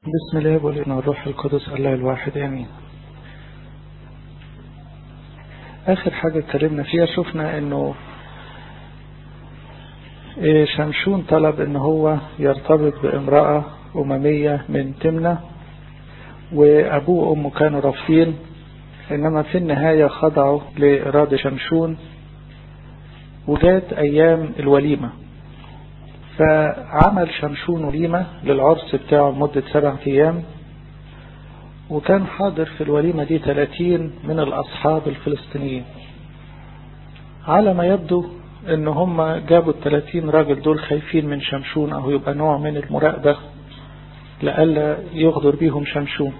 بسم الله والابن والروح القدس الله الواحد امين اخر حاجة اتكلمنا فيها شفنا انه شمشون طلب ان هو يرتبط بامرأة اممية من تمنة وابوه وامه كانوا رافضين انما في النهاية خضعوا لارادة شمشون وجات ايام الوليمة فعمل شمشون وليمة للعرس بتاعه لمدة سبعة أيام وكان حاضر في الوليمة دي 30 من الأصحاب الفلسطينيين على ما يبدو ان هم جابوا ال 30 راجل دول خايفين من شمشون او يبقى نوع من المراقبة لألا يغدر بيهم شمشون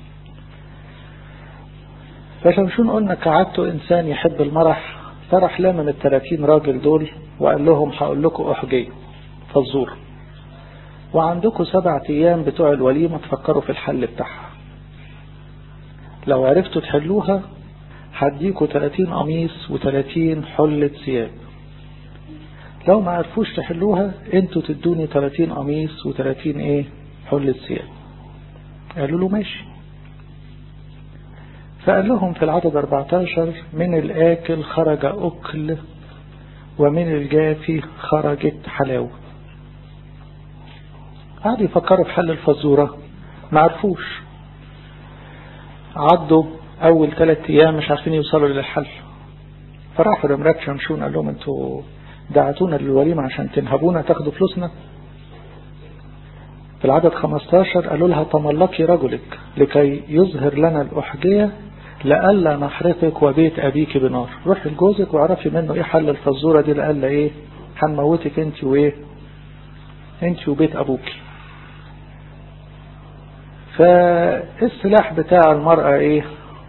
فشمشون قلنا كعادته انسان يحب المرح فرح لمن ال 30 راجل دول وقال لهم هقول لكم احجيه فالزور وعندكم سبعة ايام بتوع الوليمة تفكروا في الحل بتاعها لو عرفتوا تحلوها هديكوا 30 قميص و30 حلة ثياب لو ما عرفوش تحلوها انتوا تدوني 30 قميص و30 ايه حلة ثياب قالوا له ماشي فقال لهم في العدد 14 من الآكل خرج أكل ومن الجافي خرجت حلاوة قعدوا يفكروا في حل الفزورة ما عرفوش عدوا أول ثلاث أيام مش عارفين يوصلوا للحل فراحوا لمرات شمشون قال لهم انتوا دعتونا للوليمة عشان تنهبونا تاخدوا فلوسنا في العدد 15 قالوا لها تملقي رجلك لكي يظهر لنا الأحجية لألا نحرقك وبيت أبيك بنار روحي لجوزك واعرفي منه ايه حل الفزورة دي لألا ايه هنموتك انت وايه انت وبيت أبوك فالسلاح بتاع المرأة ايه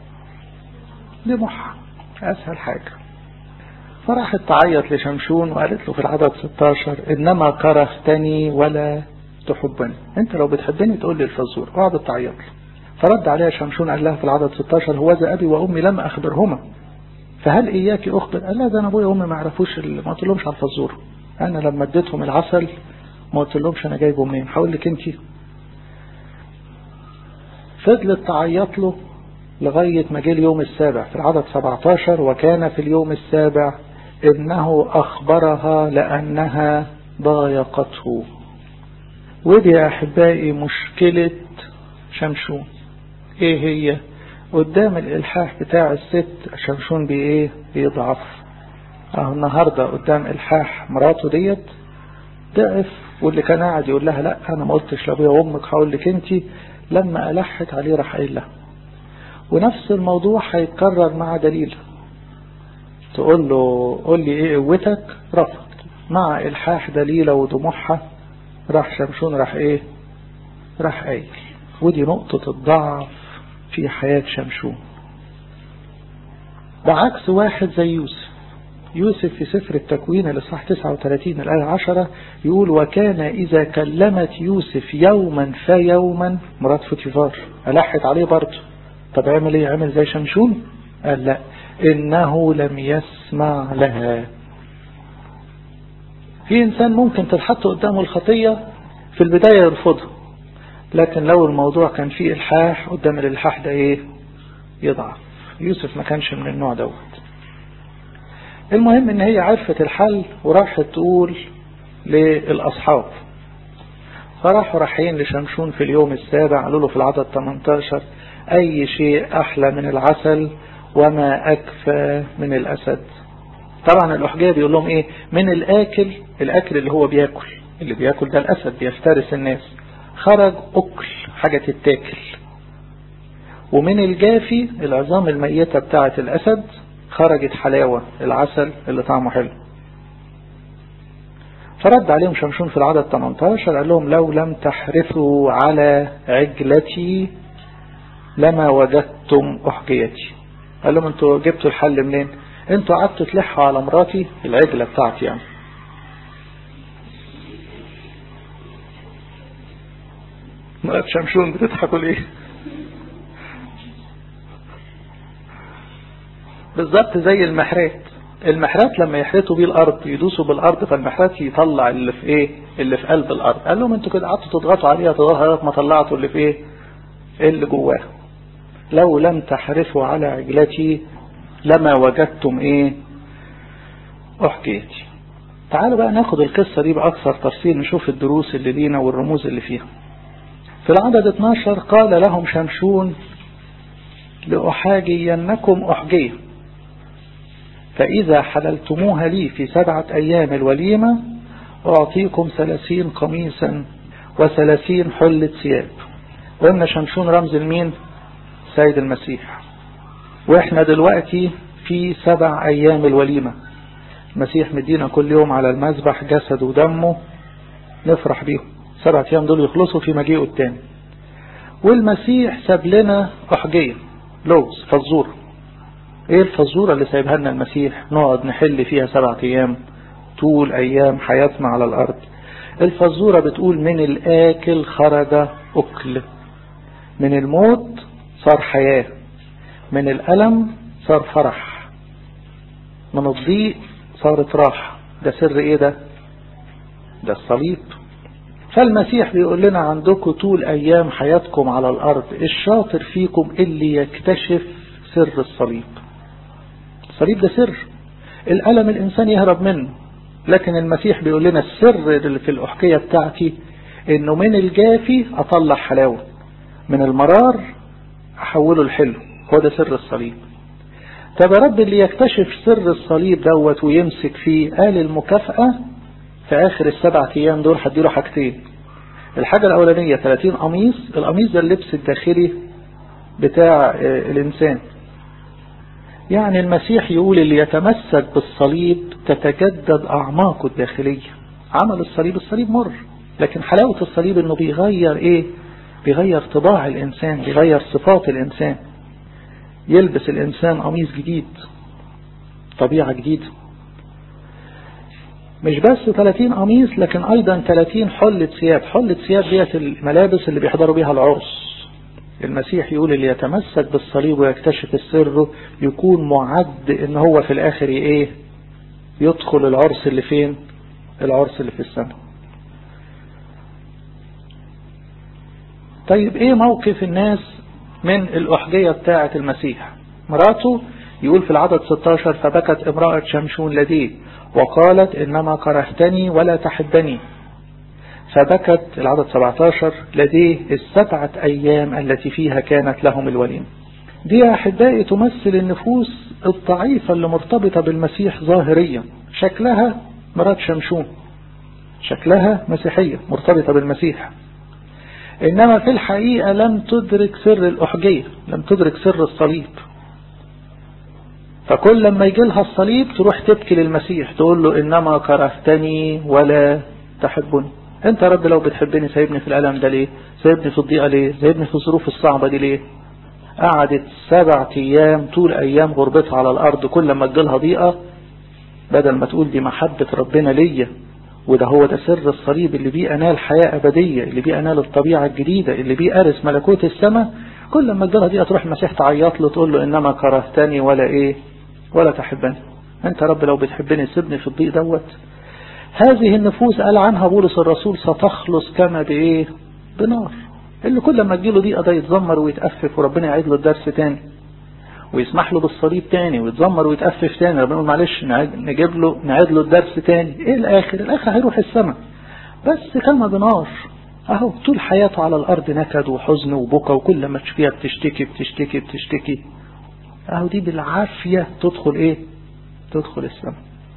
لمح اسهل حاجة فراحت تعيط لشمشون وقالت له في العدد 16 انما كرهتني ولا تحبني انت لو بتحبني تقول لي الفزور وقعدت تعيط له فرد عليها شمشون قال لها في العدد 16 هو ذا ابي وامي لم اخبرهما فهل اياك اخبر قال لا ده انا ابويا وامي ما يعرفوش ما قلت لهمش على الفزور انا لما اديتهم العسل ما قلت لهمش انا جايبه منين هقول لك انت فضلت تعيط له لغاية ما جه اليوم السابع في العدد 17 وكان في اليوم السابع انه اخبرها لانها ضايقته ودي يا احبائي مشكلة شمشون ايه هي قدام الالحاح بتاع الست شمشون بايه بيضعف اهو النهاردة قدام الحاح مراته ديت ضعف واللي كان قاعد يقول لها لا انا ما قلتش لابويا وامك هقول لك انت لما ألحت عليه راح قايل لها ونفس الموضوع هيتكرر مع دليل تقول له قول لي ايه قوتك رفض مع الحاح دليلة ودموعها راح شمشون راح ايه راح قايل ودي نقطة الضعف في حياة شمشون بعكس واحد زي يوسف يوسف في سفر التكوين الإصحاح 39 الآية 10 يقول وكان إذا كلمت يوسف يوما فيوما مرات فوتيفار ألحت عليه برضه طب عمل ايه عمل زي شمشون قال لا إنه لم يسمع لها في إنسان ممكن تتحط قدامه الخطية في البداية يرفضها لكن لو الموضوع كان فيه إلحاح قدام الإلحاح ده إيه يضعف يوسف ما كانش من النوع دوت المهم ان هي عرفت الحل وراحت تقول للأصحاب فراحوا رايحين لشمشون في اليوم السابع قالوا له في العدد 18 أي شيء أحلى من العسل وما أكفى من الأسد طبعا الأحجية بيقول لهم إيه من الآكل الأكل اللي هو بياكل اللي بياكل ده الأسد بيفترس الناس خرج أكل حاجة تتاكل ومن الجافي العظام الميتة بتاعة الأسد خرجت حلاوة العسل اللي طعمه حلو فرد عليهم شمشون في العدد 18 قال لهم لو لم تحرثوا على عجلتي لما وجدتم أحجيتي قال لهم انتوا جبتوا الحل منين انتوا قعدتوا تلحوا على مراتي العجلة بتاعتي يعني مرات شمشون بتضحكوا ليه بالظبط زي المحرات المحرات لما يحرتوا بيه الارض يدوسوا بالارض فالمحرات يطلع اللي في ايه اللي في قلب الارض قال لهم انتوا كده قعدتوا تضغطوا عليها تضغطوا عليها ما طلعتوا اللي في ايه اللي جواها لو لم تحرفوا على عجلتي لما وجدتم ايه احكيتي تعالوا بقى ناخد القصة دي بأكثر تفصيل نشوف الدروس اللي لينا والرموز اللي فيها في العدد 12 قال لهم شمشون لأحاجينكم أحجيه فإذا حللتموها لي في سبعة أيام الوليمة أعطيكم ثلاثين قميصا وثلاثين حلة ثياب قلنا شمشون رمز المين سيد المسيح وإحنا دلوقتي في سبع أيام الوليمة المسيح مدينا كل يوم على المذبح جسد ودمه نفرح بيهم سبعة أيام دول يخلصوا في مجيئه التاني والمسيح ساب لنا أحجية لوز فزورة ايه الفزورة اللي سايبها لنا المسيح نقعد نحل فيها سبعة ايام طول ايام حياتنا على الارض الفزورة بتقول من الاكل خرج اكل من الموت صار حياة من الالم صار فرح من الضيق صارت راحة ده سر ايه ده ده الصليب فالمسيح بيقول لنا عندكم طول ايام حياتكم على الارض الشاطر فيكم اللي يكتشف سر الصليب الصليب ده سر الألم الإنسان يهرب منه لكن المسيح بيقول لنا السر اللي في الأحكية بتاعتي إنه من الجافي أطلع حلاوة من المرار أحوله الحلو هو ده سر الصليب طب يا رب اللي يكتشف سر الصليب دوت ويمسك فيه قال المكافأة في آخر السبع أيام دول هديله حاجتين الحاجة الأولانية 30 قميص القميص ده اللبس الداخلي بتاع الإنسان يعني المسيح يقول اللي يتمسك بالصليب تتجدد أعماقه الداخلية عمل الصليب الصليب مر لكن حلاوة الصليب انه بيغير ايه بيغير طباع الانسان بيغير صفات الانسان يلبس الانسان قميص جديد طبيعة جديدة مش بس 30 قميص لكن ايضا 30 حلة ثياب حلة ثياب ديت الملابس اللي بيحضروا بيها العرس المسيح يقول اللي يتمسك بالصليب ويكتشف السر يكون معد ان هو في الاخر ايه يدخل العرس اللي فين العرس اللي في السماء طيب ايه موقف الناس من الاحجية بتاعة المسيح مراته يقول في العدد 16 فبكت امرأة شمشون لديه وقالت انما كرهتني ولا تحبني فبكت العدد 17 لديه السبعة أيام التي فيها كانت لهم الوليمة دي يا أحبائي تمثل النفوس الضعيفة اللي مرتبطة بالمسيح ظاهريا شكلها مرات شمشون شكلها مسيحية مرتبطة بالمسيح إنما في الحقيقة لم تدرك سر الأحجية لم تدرك سر الصليب فكل لما يجي لها الصليب تروح تبكي للمسيح تقول له إنما كرهتني ولا تحبني انت يا رب لو بتحبني سايبني في الألم ده ليه سايبني في الضيقة ليه سايبني في الظروف الصعبة دي ليه قعدت سبع أيام طول أيام غربتها على الأرض كل ما تجيلها ضيقة بدل ما تقول دي محبة ربنا ليا وده هو ده سر الصليب اللي بيه أنال حياة أبدية اللي بيه أنال الطبيعة الجديدة اللي بيه أرث ملكوت السماء كل ما تجيلها ضيقة تروح المسيح تعيط له تقول له إنما كرهتني ولا إيه ولا تحبني أنت يا رب لو بتحبني سيبني في الضيق دوت هذه النفوس قال عنها بولس الرسول ستخلص كما بإيه بنار اللي كل ما تجيله ضيقة ده يتذمر ويتأفف وربنا يعيد له الدرس تاني ويسمح له بالصليب تاني ويتذمر ويتأفف تاني ربنا يقول معلش نجيب له نعيد له الدرس تاني ايه الاخر الاخر هيروح السماء بس كلمة بنار اهو طول حياته على الارض نكد وحزن وبكى وكل ما تشوفيها بتشتكي بتشتكي بتشتكي اهو دي بالعافية تدخل ايه تدخل السماء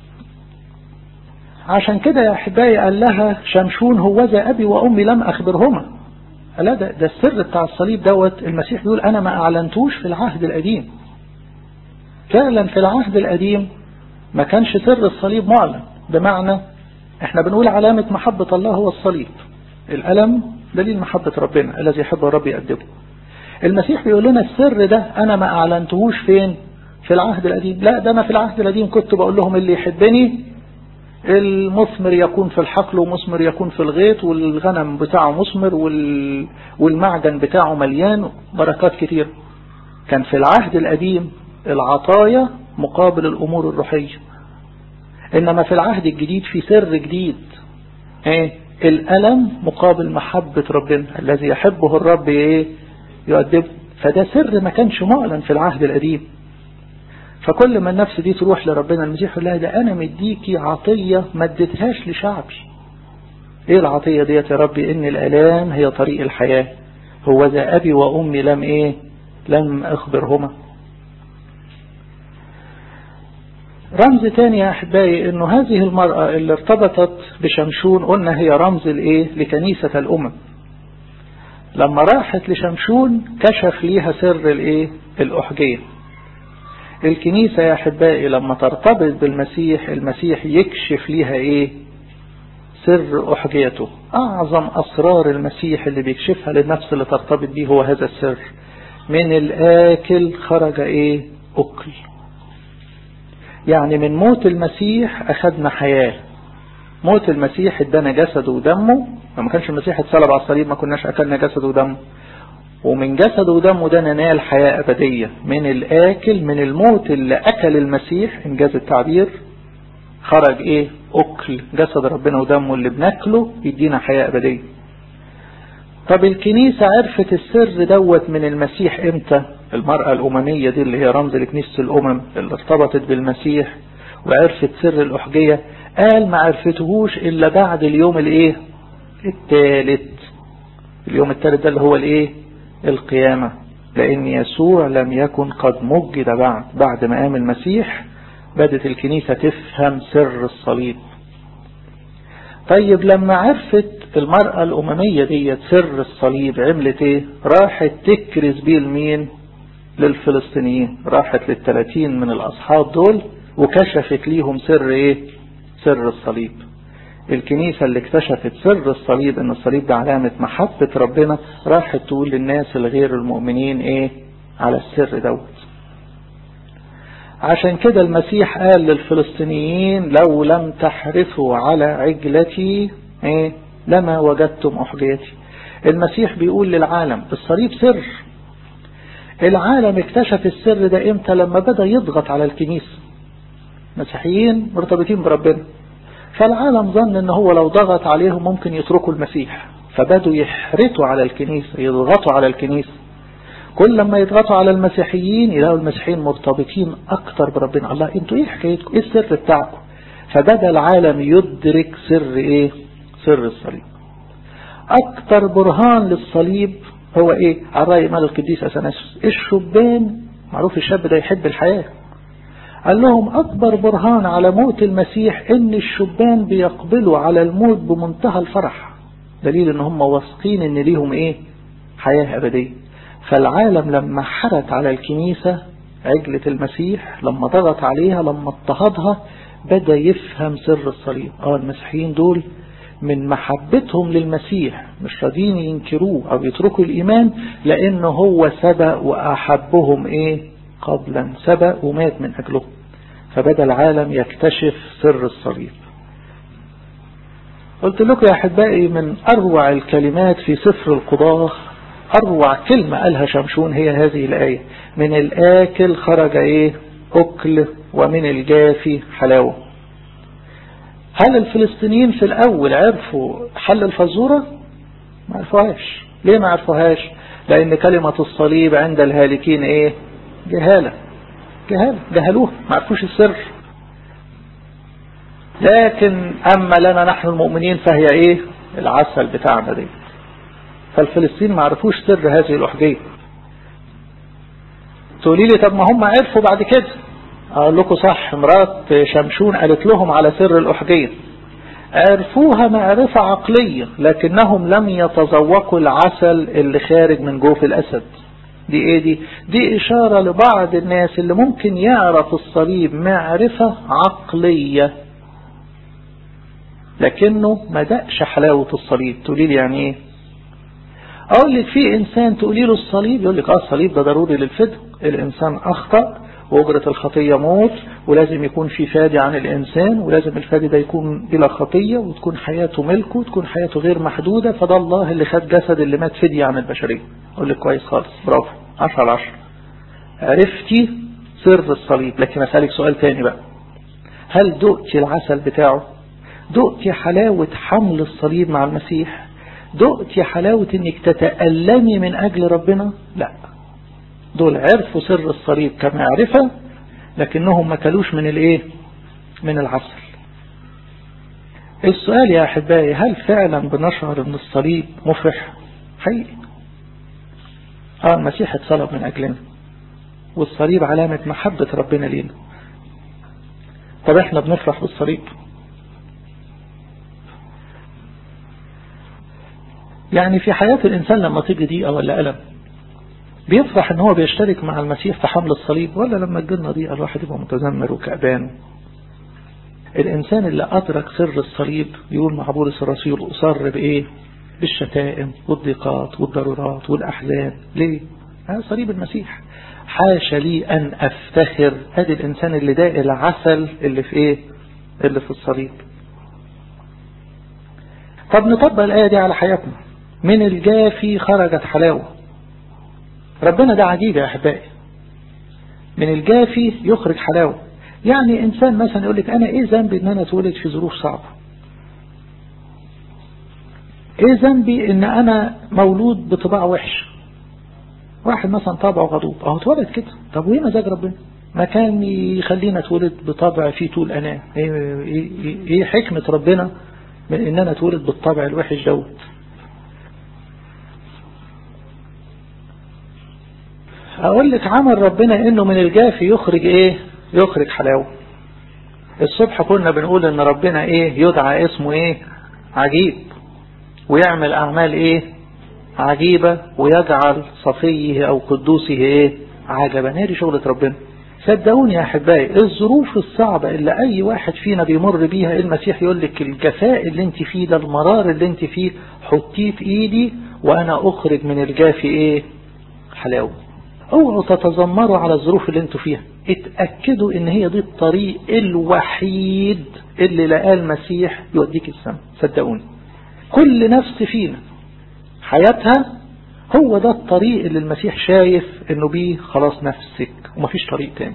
عشان كده يا احبائي قال لها شمشون هوذا ابي وامي لم اخبرهما لا ده, ده السر بتاع الصليب دوت المسيح بيقول انا ما اعلنتوش في العهد القديم فعلا في العهد القديم ما كانش سر الصليب معلن بمعنى احنا بنقول علامة محبة الله هو الصليب الألم دليل محبة ربنا الذي يحب الرب يأدبه المسيح بيقول لنا السر ده أنا ما أعلنتهوش فين في العهد القديم لا ده أنا في العهد القديم كنت بقول لهم اللي يحبني المثمر يكون في الحقل ومثمر يكون في الغيط والغنم بتاعه مثمر والمعدن بتاعه مليان بركات كتير كان في العهد القديم العطايا مقابل الأمور الروحية إنما في العهد الجديد في سر جديد إيه الألم مقابل محبة ربنا الذي يحبه الرب إيه يؤدبه فده سر ما كانش معلن في العهد القديم فكل ما النفس دي تروح لربنا المسيح يقول لها ده أنا مديكي عطية ما اديتهاش لشعبي ايه العطية ديت يا ربي ان الالام هي طريق الحياة هو ذا ابي وامي لم ايه لم اخبرهما رمز تاني يا احبائي انه هذه المرأة اللي ارتبطت بشمشون قلنا هي رمز الايه لكنيسة الامم لما راحت لشمشون كشف ليها سر الايه الاحجية الكنيسة يا احبائي لما ترتبط بالمسيح المسيح يكشف ليها ايه سر أحجيته أعظم أسرار المسيح اللي بيكشفها للنفس اللي ترتبط به هو هذا السر من الآكل خرج إيه أكل يعني من موت المسيح أخذنا حياة موت المسيح ادانا جسده ودمه لما كانش المسيح اتسلب على الصليب ما كناش أكلنا جسده ودمه ومن جسده ودمه ده ننال حياة أبدية من الآكل من الموت اللي أكل المسيح إنجاز التعبير خرج ايه اكل جسد ربنا ودمه اللي بناكله يدينا حياة ابدية طب الكنيسة عرفت السر دوت من المسيح امتى المرأة الاممية دي اللي هي رمز لكنيسة الامم اللي ارتبطت بالمسيح وعرفت سر الاحجية قال ما عرفتهوش الا بعد اليوم الايه الثالث اليوم الثالث ده اللي هو الايه القيامة لان يسوع لم يكن قد مجد بعد بعد ما قام المسيح بدت الكنيسة تفهم سر الصليب طيب لما عرفت المرأة الأممية دي سر الصليب عملت ايه راحت تكرز بيه لمين للفلسطينيين راحت للثلاثين من الأصحاب دول وكشفت ليهم سر ايه سر الصليب الكنيسة اللي اكتشفت سر الصليب ان الصليب ده علامة محبة ربنا راحت تقول للناس الغير المؤمنين ايه على السر دوت عشان كده المسيح قال للفلسطينيين لو لم تحرثوا على عجلتي ايه لما وجدتم احجيتي المسيح بيقول للعالم الصليب سر العالم اكتشف السر ده امتى لما بدأ يضغط على الكنيسة مسيحيين مرتبطين بربنا فالعالم ظن ان هو لو ضغط عليهم ممكن يتركوا المسيح فبدوا يحرتوا على الكنيسة يضغطوا على الكنيسة كل لما يضغطوا على المسيحيين يلاقوا المسيحيين مرتبطين اكتر بربنا الله انتوا ايه حكايتكم ايه السر بتاعكم فبدا العالم يدرك سر ايه سر الصليب اكتر برهان للصليب هو ايه على رأي مال القديس اثناسيوس الشبان معروف الشاب ده يحب الحياة قال لهم اكبر برهان على موت المسيح ان الشبان بيقبلوا على الموت بمنتهى الفرح دليل ان هم واثقين ان ليهم ايه حياة ابدية فالعالم لما حرت على الكنيسة عجلة المسيح لما ضغط عليها لما اضطهدها بدأ يفهم سر الصليب اه المسيحيين دول من محبتهم للمسيح مش راضيين ينكروه او يتركوا الايمان لانه هو سبق واحبهم ايه قبلا سبق ومات من اجلهم فبدأ العالم يكتشف سر الصليب قلت لكم يا احبائي من اروع الكلمات في سفر القضاه أروع كلمة قالها شمشون هي هذه الآية من الآكل خرج إيه أكل ومن الجافي حلاوة هل الفلسطينيين في الأول عرفوا حل الفزورة ما عرفوهاش ليه ما عرفوهاش لأن كلمة الصليب عند الهالكين إيه جهالة جهالة جهلوها ما عرفوش السر لكن أما لنا نحن المؤمنين فهي إيه العسل بتاعنا دي فالفلسطين ما عرفوش سر هذه الأحجية تقولي لي طب ما هم عرفوا بعد كده أقول لكم صح مرات شمشون قالت لهم على سر الأحجية عرفوها معرفة عقلية لكنهم لم يتذوقوا العسل اللي خارج من جوف الأسد دي ايه دي دي اشارة لبعض الناس اللي ممكن يعرف الصليب معرفة عقلية لكنه ما دقش حلاوة الصليب تقولي لي يعني ايه اقول لك في انسان تقولي له الصليب يقول لك اه الصليب ده ضروري للفدء الانسان اخطأ واجرة الخطية موت ولازم يكون في فادي عن الانسان ولازم الفادي ده يكون بلا خطية وتكون حياته ملكه وتكون حياته غير محدودة فده الله اللي خد جسد اللي مات فدية عن البشرية اقول لك كويس خالص برافو 10 على 10 عرفتي سر الصليب لكن اسألك سؤال تاني بقى هل دقتي العسل بتاعه دقتي حلاوة حمل الصليب مع المسيح دقتي حلاوة انك تتألمي من اجل ربنا لا دول عرفوا سر الصليب كمعرفة لكنهم ما كلوش من الايه من العسل السؤال يا احبائي هل فعلا بنشعر ان الصليب مفرح حقيقي اه المسيح اتصلب من اجلنا والصليب علامة محبة ربنا لينا طب احنا بنفرح بالصليب يعني في حياة الإنسان لما تيجي ضيقة ولا ألم بيفرح ان هو بيشترك مع المسيح في حمل الصليب ولا لما تجيلنا ضيقة الواحد يبقى متذمر وكأبان الإنسان اللي أدرك سر الصليب يقول مع بولس الرسول أصر بإيه بالشتائم والضيقات والضرورات والأحزان ليه هذا صليب المسيح حاشا لي أن أفتخر هذا الإنسان اللي داق العسل اللي في إيه اللي في الصليب طب نطبق الآية دي على حياتنا من الجافي خرجت حلاوة ربنا ده عجيب يا أحبائي من الجافي يخرج حلاوة يعني إنسان مثلا يقول لك أنا إيه ذنبي إن أنا اتولد في ظروف صعبة إيه ذنبي إن أنا مولود بطباع وحش واحد مثلا طبعه غضوب أهو اتولد كده طب وإيه مزاج ربنا ما كان يخلينا اتولد بطبع فيه طول أنام إيه, إيه, إيه حكمة ربنا من إن أنا اتولد بالطبع الوحش دوت أقول لك عمل ربنا إنه من الجافي يخرج إيه يخرج حلاوة الصبح كنا بنقول ان ربنا ايه يدعى اسمه ايه عجيب ويعمل اعمال ايه عجيبة ويجعل صفيه او قدوسه ايه عجبا هي دي شغلة ربنا صدقوني يا احبائي الظروف الصعبة اللي اي واحد فينا بيمر بيها المسيح يقول لك الجفاء اللي انت فيه ده المرار اللي انت فيه حطيه في ايدي وانا اخرج من الجافي ايه حلاوة اوعوا تتذمروا على الظروف اللي انتوا فيها اتأكدوا ان هي دي الطريق الوحيد اللي لقاه المسيح يوديك السماء صدقوني كل نفس فينا حياتها هو ده الطريق اللي المسيح شايف انه بيه خلاص نفسك ومفيش طريق تاني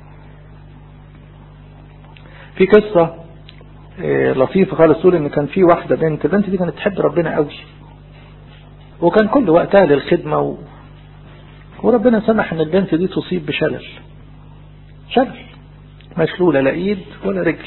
في قصة لطيفة خالص تقول ان كان في واحدة بنت البنت دي كانت تحب ربنا قوي وكان كل وقتها للخدمة و... وربنا سمح ان البنت دي تصيب بشلل شلل مشلولة لا ايد ولا رجل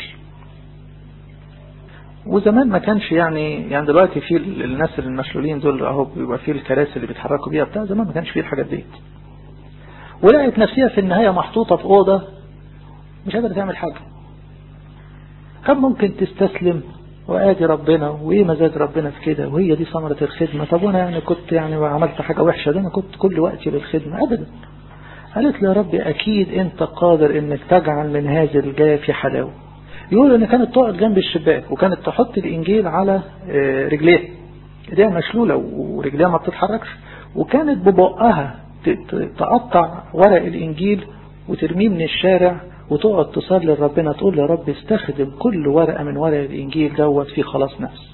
وزمان ما كانش يعني يعني دلوقتي في الناس المشلولين دول اهو بيبقى في الكراسي اللي بيتحركوا بيها بتاع زمان ما كانش فيه الحاجات دي ولقيت نفسها في النهاية محطوطة في أوضة مش قادرة تعمل حاجة كان ممكن تستسلم وآدي ربنا وإيه مزاج ربنا في كده وهي دي ثمرة الخدمة طب وأنا يعني كنت يعني عملت حاجة وحشة ده أنا كنت كل وقتي للخدمة أبدا قالت له يا ربي أكيد أنت قادر أنك تجعل من هذا الجافي حلاوة يقول أن كانت تقعد جنب الشباك وكانت تحط الإنجيل على رجليها ايديها مشلولة ورجليها ما بتتحركش وكانت ببقها تقطع ورق الإنجيل وترميه من الشارع وتقعد تصلي لربنا تقول يا رب استخدم كل ورقة من ورق الإنجيل دوت في خلاص نفس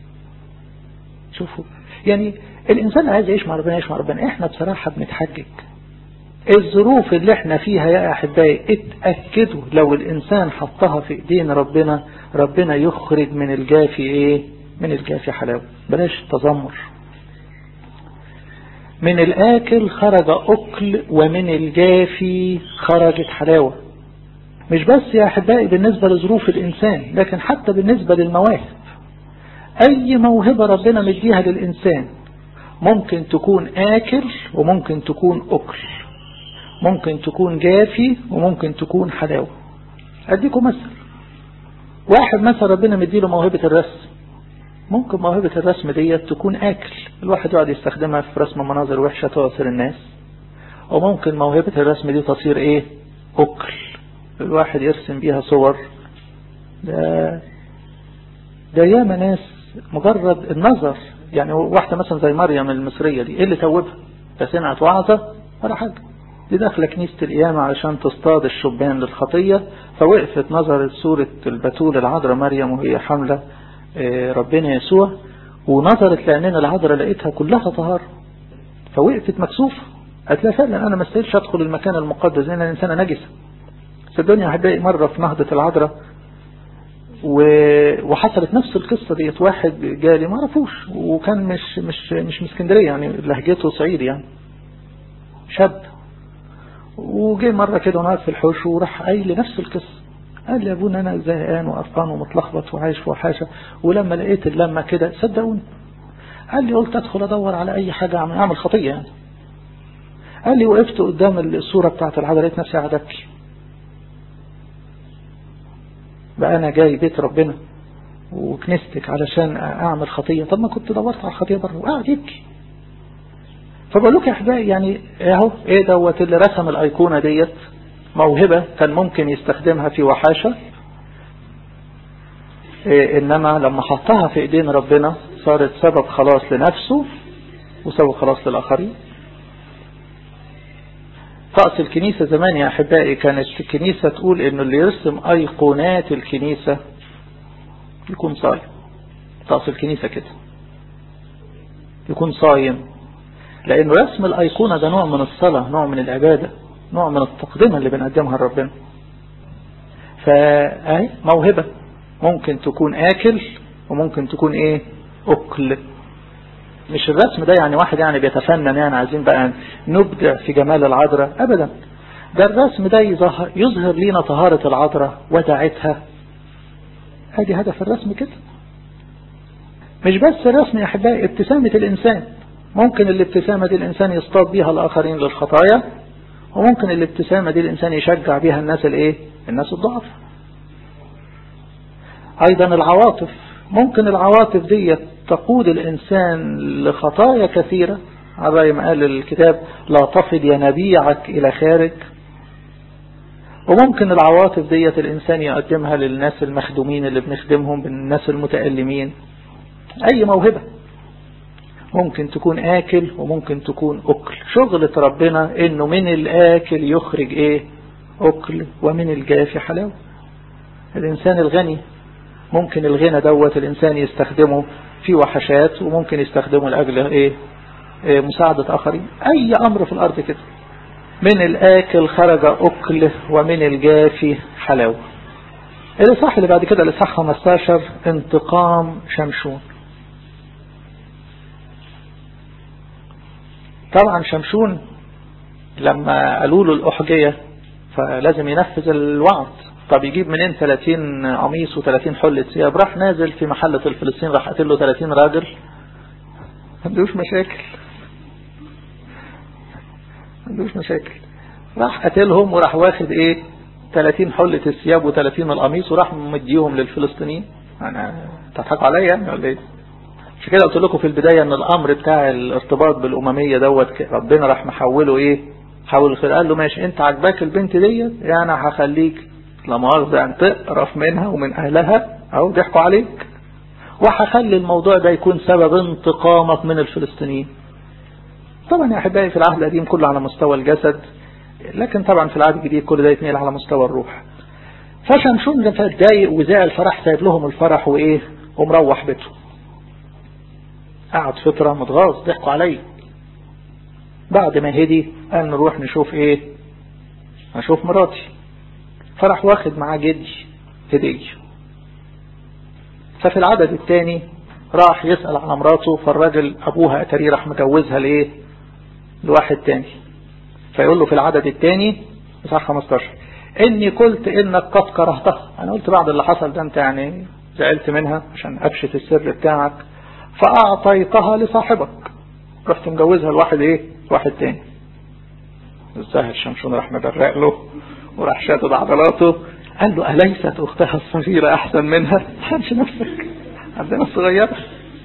شوفوا يعني الإنسان عايز يعيش مع ربنا يعيش مع ربنا إحنا بصراحة بنتحجج الظروف اللي احنا فيها يا أحبائي اتأكدوا لو الإنسان حطها في إيدين ربنا ربنا يخرج من الجافي إيه من الجافي حلاوة بلاش تذمر من الآكل خرج أكل ومن الجافي خرجت حلاوة مش بس يا أحبائي بالنسبة لظروف الإنسان لكن حتى بالنسبة للمواهب أي موهبة ربنا مديها للإنسان ممكن تكون آكل وممكن تكون أكل ممكن تكون جافي وممكن تكون حلاوة أديكم مثل واحد مثلا ربنا مديله موهبة الرسم ممكن موهبة الرسم ديت تكون آكل الواحد يقعد يستخدمها في رسم مناظر وحشة تعصر الناس وممكن موهبة الرسم دي تصير ايه أكل الواحد يرسم بيها صور ده ده ياما ناس مجرد النظر يعني واحدة مثلا زي مريم المصرية دي ايه اللي توبها لا سمعت وعظة ولا حاجة دي داخلة كنيسة القيامة علشان تصطاد الشبان للخطية فوقفت نظرت صورة البتول العذراء مريم وهي حاملة ربنا يسوع ونظرت لأننا العذراء لقيتها كلها طهارة فوقفت مكسوفة قالت لها فعلا أنا ما استاهلش أدخل المكان المقدس لأن الإنسانة نجسة صدقوني يا أحبائي مرة في نهضة العذراء وحصلت نفس القصة ديت واحد جالي ما عرفوش وكان مش مش مش من اسكندرية يعني لهجته صعيدي يعني شاب وجه مرة كده وانا في الحوش وراح قايل لي نفس القصة قال لي يا ابونا انا زهقان وقرفان ومتلخبط وعايش في وحاشة ولما لقيت اللمة كده صدقوني قال لي قلت ادخل ادور على اي حاجة اعمل خطية يعني قال لي وقفت قدام الصورة بتاعت العذراء لقيت نفسي قاعد ابكي بقى انا جاي بيت ربنا وكنستك علشان اعمل خطية طب ما كنت دورت على الخطية بره وقاعد يبكي فبقول لك يا احبائي يعني اهو ايه دوت اللي رسم الايقونة ديت موهبة كان ممكن يستخدمها في وحاشة إيه انما لما حطها في ايدين ربنا صارت سبب خلاص لنفسه وسبب خلاص للاخرين طقس الكنيسة زمان يا أحبائي كانت الكنيسة تقول إنه اللي يرسم أيقونات الكنيسة يكون صايم طقس الكنيسة كده يكون صايم لأنه رسم الأيقونة ده نوع من الصلاة نوع من العبادة نوع من التقدمة اللي بنقدمها لربنا فأهي موهبة ممكن تكون آكل وممكن تكون إيه أكل مش الرسم ده يعني واحد يعني بيتفنن يعني عايزين بقى نبدع في جمال العذراء ابدا ده الرسم ده يظهر, يظهر لنا طهارة العذراء ودعتها ادي هدف الرسم كده مش بس الرسم يا احبائي ابتسامة الانسان ممكن الابتسامة دي الانسان يصطاد بيها الاخرين للخطايا وممكن الابتسامة دي الانسان يشجع بيها الناس الايه الناس الضعف ايضا العواطف ممكن العواطف دي تقود الإنسان لخطايا كثيرة على ما قال الكتاب لا تفض ينابيعك إلى خارج وممكن العواطف ديت الإنسان يقدمها للناس المخدومين اللي بنخدمهم بالناس المتألمين أي موهبة ممكن تكون آكل وممكن تكون أكل شغلة ربنا إنه من الآكل يخرج إيه أكل ومن الجاف حلاوة الإنسان الغني ممكن الغنى دوت الإنسان يستخدمه في وحشات وممكن يستخدمه لأجل إيه, إيه مساعدة آخرين أي أمر في الأرض كده من الآكل خرج أكل ومن الجافي حلاوة الإصحاح اللي بعد كده الإصحاح 15 انتقام شمشون طبعا شمشون لما قالوا له الأحجية فلازم ينفذ الوعد طب يجيب منين 30 قميص و30 حلة ثياب راح نازل في محلة الفلسطين راح قتل له 30 راجل ما عندوش مشاكل ما عندوش مشاكل راح قتلهم وراح واخد ايه 30 حلة الثياب و30 القميص وراح مديهم للفلسطينيين انا تضحكوا عليا يعني ولا ايه مش كده قلت لكم في البداية ان الامر بتاع الارتباط بالاممية دوت ربنا راح محوله ايه حول الخير قال له ماشي انت عجباك البنت ديت يعني هخليك لا مؤاخذة أن تقرف منها ومن أهلها أو ضحكوا عليك وهخلي الموضوع ده يكون سبب انتقامك من الفلسطينيين طبعا يا أحبائي في العهد القديم كله على مستوى الجسد لكن طبعا في العهد الجديد كل ده يتنقل على مستوى الروح فشمشون ده اتضايق وزعل الفرح سايب لهم الفرح وإيه ومروح بيته قعد فترة متغاظ ضحكوا عليه بعد ما هدي قال نروح نشوف ايه نشوف مراتي فراح واخد معاه جدي هدية ففي العدد الثاني راح يسأل على مراته فالراجل أبوها أتري راح مجوزها لإيه لواحد تاني فيقول له في العدد الثاني صح 15 إني قلت إنك قد كرهتها أنا قلت بعد اللي حصل ده أنت يعني زعلت منها عشان أبشت السر بتاعك فأعطيتها لصاحبك رحت مجوزها لواحد إيه واحد تاني الزاهر شمشون راح مبرق له وراح شادد عضلاته قال له أليست أختها الصغيرة أحسن منها تحنش نفسك عندنا الصغيرة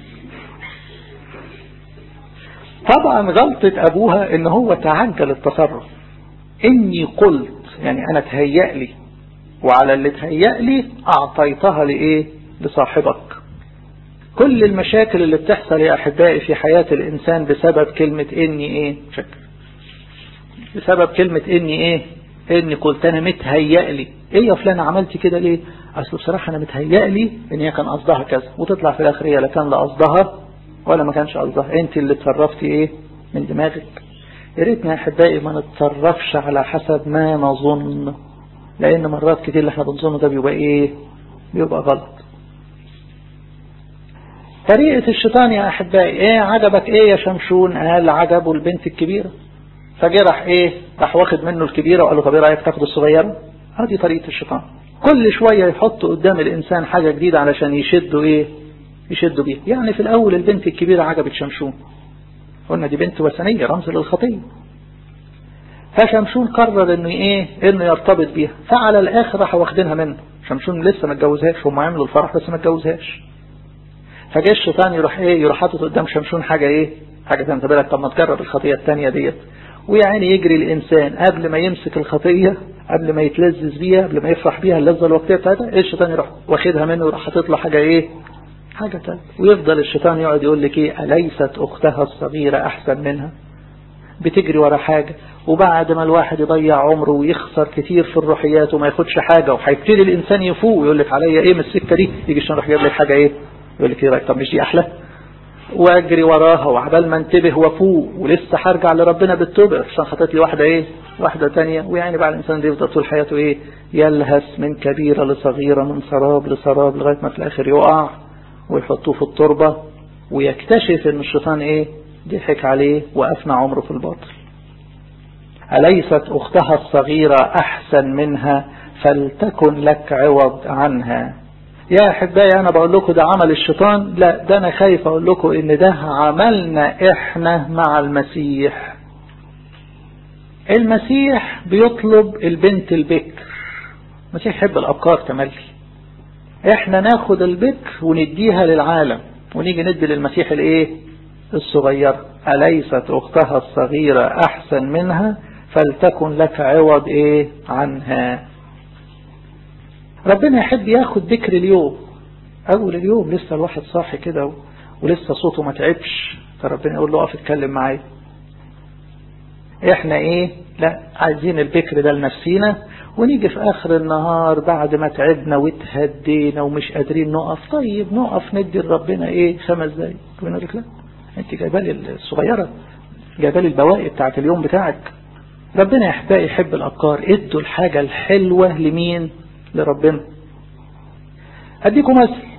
طبعا غلطة أبوها إن هو تعجل التصرف إني قلت يعني أنا تهيأ لي وعلى اللي تهيأ لي أعطيتها لإيه لصاحبك كل المشاكل اللي بتحصل يا أحبائي في حياة الإنسان بسبب كلمة إني إيه شكر بسبب كلمة إني إيه إني قلت أنا متهيأ لي إيه يا فلان عملت كده ليه أصل بصراحة أنا متهيأ لي إن هي كان قصدها كذا وتطلع في الآخر هي لا كان لا قصدها ولا ما كانش قصدها أنت اللي اتصرفتي إيه من دماغك يا ريتنا يا أحبائي ما نتصرفش على حسب ما نظن لأن مرات كتير اللي احنا بنظنه ده بيبقى إيه بيبقى غلط طريقة الشيطان يا أحبائي إيه عجبك إيه يا شمشون قال عجبه البنت الكبيرة فجه راح إيه راح واخد منه الكبيرة وقال له طب إيه رأيك تاخد الصغيرة هذه طريقة الشيطان كل شوية يحط قدام الإنسان حاجة جديدة علشان يشدوا إيه يشدوا بيها يعني في الأول البنت الكبيرة عجبت شمشون قلنا دي بنت وثنية رمز للخطية فشمشون قرر انه ايه انه يرتبط بيها فعلى الاخر راح واخدينها منه شمشون لسه ما اتجوزهاش هم عملوا الفرح بس ما اتجوزهاش فجاء الشيطان يروح ايه يروح حاطط قدام شمشون حاجة ايه حاجة ثانيه بالك طب ما تكرر الخطية الثانية ديت ويعني يجري الانسان قبل ما يمسك الخطية قبل ما يتلذذ بيها قبل ما يفرح بيها اللذة الوقتية بتاعتها ايه الشيطان يروح واخدها منه ويروح حاطط له حاجة ايه حاجة تانية ويفضل الشيطان يقعد يقول لك ايه أليست أختها الصغيرة أحسن منها بتجري ورا حاجة وبعد ما الواحد يضيع عمره ويخسر كتير في الروحيات وما ياخدش حاجة وهيبتدي الإنسان يفوق ويقول لك عليا ايه من السكة دي يجي الشيطان يروح جايب لك حاجة ايه يقول لك ايه رأيك طب مش دي أحلى واجري وراها وعبال ما انتبه وافوق ولسه هرجع لربنا بالتوبة عشان حطيت لي واحدة ايه واحدة تانية ويعني بقى الانسان ده يفضل طول حياته ايه يلهس من كبيرة لصغيرة من سراب لسراب لغاية ما في الاخر يقع ويحطوه في التربة ويكتشف ان الشيطان ايه ضحك عليه وافنى عمره في الباطل أليست أختها الصغيرة أحسن منها فلتكن لك عوض عنها يا أحبائي أنا بقول لكم ده عمل الشيطان لا ده أنا خايف أقول لكم إن ده عملنا إحنا مع المسيح المسيح بيطلب البنت البكر المسيح يحب الأبكار تملي إحنا ناخد البكر ونديها للعالم ونيجي ندي للمسيح الإيه الصغير أليست أختها الصغيرة أحسن منها فلتكن لك عوض إيه عنها ربنا يحب ياخد ذكر اليوم أول اليوم لسه الواحد صاحي كده ولسه صوته ما تعبش فربنا يقول له اقف اتكلم معايا احنا ايه لا عايزين البكر ده لنفسينا ونيجي في اخر النهار بعد ما تعبنا واتهدينا ومش قادرين نقف طيب نقف ندي لربنا ايه خمس دقايق ربنا يقول لك لا انت جايبه لي الصغيره جايبه لي البواقي بتاعت اليوم بتاعك ربنا يا احبائي يحب الابكار ادوا الحاجه الحلوه لمين لربنا اديكم مثل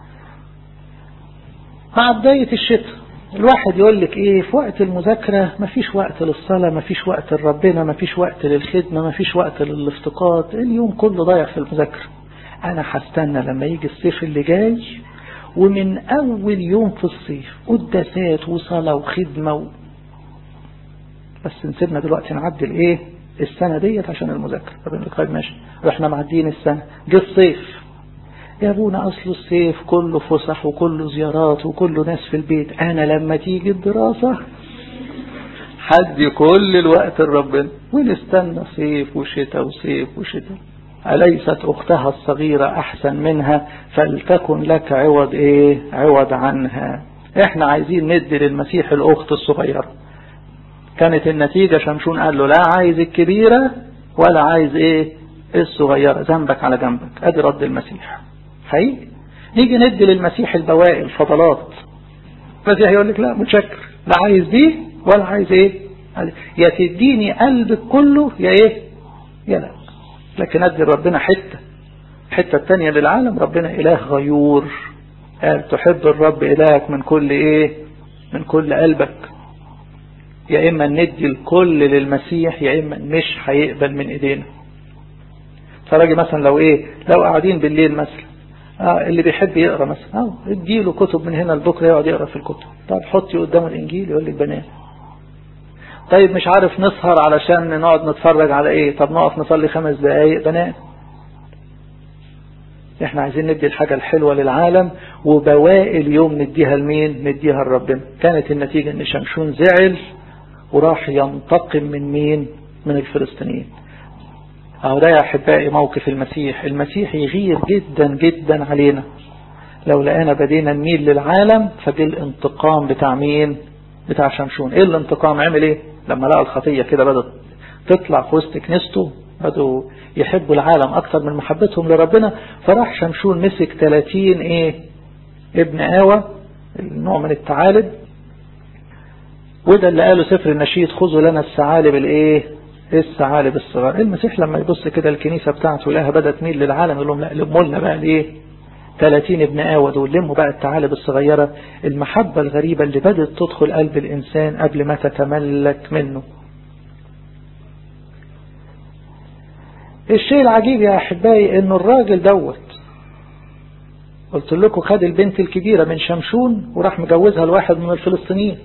مع بداية الشتاء الواحد يقول لك ايه في وقت المذاكرة مفيش وقت للصلاة مفيش وقت لربنا مفيش وقت للخدمة مفيش وقت للافتقاد اليوم كله ضايع في المذاكرة انا هستنى لما يجي الصيف اللي جاي ومن اول يوم في الصيف قداسات وصلاة وخدمة و... بس نسيبنا دلوقتي نعدل ايه السنة ديت عشان المذاكرة طب طيب ماشي واحنا معديين السنة جه الصيف يا ابونا اصل الصيف كله فسح وكله زيارات وكله ناس في البيت انا لما تيجي الدراسة حد كل الوقت لربنا ونستنى صيف وشتاء وصيف وشتاء أليست أختها الصغيرة أحسن منها فلتكن لك عوض إيه عوض عنها إحنا عايزين ندي للمسيح الأخت الصغيرة كانت النتيجة شمشون قال له لا عايز الكبيرة ولا عايز إيه الصغيرة ذنبك على جنبك أدي رد المسيح حقيقي نيجي ندي للمسيح البواقي الفضلات المسيح يقول لك لا متشكر لا عايز دي ولا عايز ايه يا تديني قلبك كله يا ايه يا لا لكن ادي ربنا حتة الحتة التانية للعالم ربنا اله غيور قال تحب الرب الهك من كل ايه من كل قلبك يا اما ندي الكل للمسيح يا اما مش هيقبل من ايدينا فراجي مثلا لو ايه لو قاعدين بالليل مثلا آه اللي بيحب يقرا مثلا اه اديله كتب من هنا لبكره يقعد يقرا في الكتب طب حطي قدامه الانجيل يقول لك بنات طيب مش عارف نسهر علشان نقعد نتفرج على ايه طب نقف نصلي خمس دقايق بنات احنا عايزين ندي الحاجة الحلوة للعالم وبواقي اليوم نديها لمين نديها لربنا كانت النتيجة ان شمشون زعل وراح ينتقم من مين من الفلسطينيين اهو ده يا احبائي موقف المسيح المسيح يغير جدا جدا علينا لو لقينا بدينا نميل للعالم فدي الانتقام بتاع مين بتاع شمشون ايه الانتقام عمل ايه لما لقى الخطية كده بدأت تطلع في وسط كنيسته بدوا يحبوا العالم اكثر من محبتهم لربنا فراح شمشون مسك 30 ايه ابن آوى النوع من الثعالب وده اللي قاله سفر النشيد خذوا لنا الثعالب الايه الثعالب الصغار المسيح لما يبص كده الكنيسة بتاعته لها بدأت تميل للعالم يقول لهم لا لموا لنا بقى ليه 30 ابن آوى دول لموا بقى الثعالب الصغيرة المحبة الغريبة اللي بدأت تدخل قلب الإنسان قبل ما تتملك منه الشيء العجيب يا أحبائي إنه الراجل دوت قلت لكم خد البنت الكبيرة من شمشون وراح مجوزها لواحد من الفلسطينيين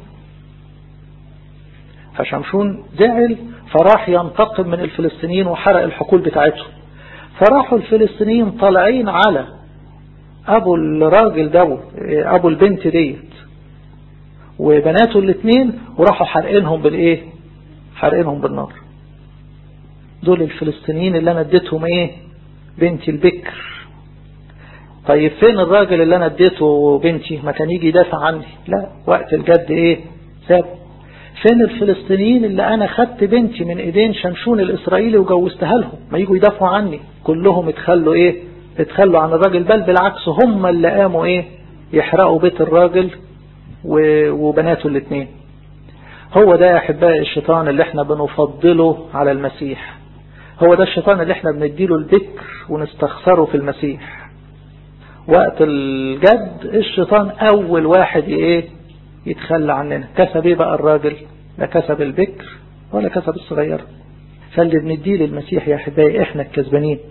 فشمشون زعل فراح ينتقم من الفلسطينيين وحرق الحقول بتاعتهم فراحوا الفلسطينيين طالعين على ابو الراجل دوت ابو البنت ديت وبناته الاثنين وراحوا حرقينهم بالايه حرقينهم بالنار دول الفلسطينيين اللي انا اديتهم ايه بنتي البكر طيب فين الراجل اللي انا اديته بنتي ما كان يجي يدافع عني لا وقت الجد ايه ساب فين الفلسطينيين اللي انا خدت بنتي من ايدين شمشون الاسرائيلي وجوزتها لهم ما يجوا يدافعوا عني كلهم اتخلوا ايه اتخلوا عن الراجل بل بالعكس هم اللي قاموا ايه يحرقوا بيت الراجل وبناته الاثنين هو ده يا احبائي الشيطان اللي احنا بنفضله على المسيح هو ده الشيطان اللي احنا بنديله الذكر ونستخسره في المسيح وقت الجد الشيطان اول واحد ايه يتخلى عننا كسب ايه بقى الراجل لا كسب البكر ولا كسب الصغير فاللي بنديه للمسيح يا احبائي احنا الكسبانين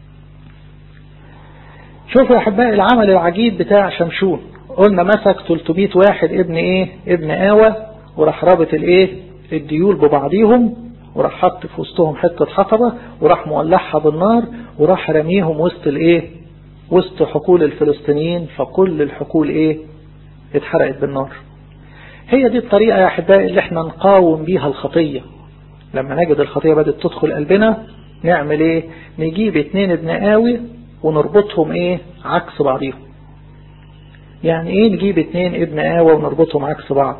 شوفوا يا احبائي العمل العجيب بتاع شمشون قلنا مسك 300 واحد ابن ايه ابن آوى وراح رابط الايه الديول ببعضيهم وراح حط في وسطهم حتة حطبة وراح مولعها بالنار وراح رميهم وسط الايه وسط حقول الفلسطينيين فكل الحقول ايه اتحرقت بالنار هي دي الطريقة يا احبائي اللي احنا نقاوم بيها الخطية لما نجد الخطية بدأت تدخل قلبنا نعمل ايه نجيب اتنين ابن آوي ونربطهم ايه عكس بعضيهم يعني ايه نجيب اتنين ابن آوى ونربطهم عكس بعض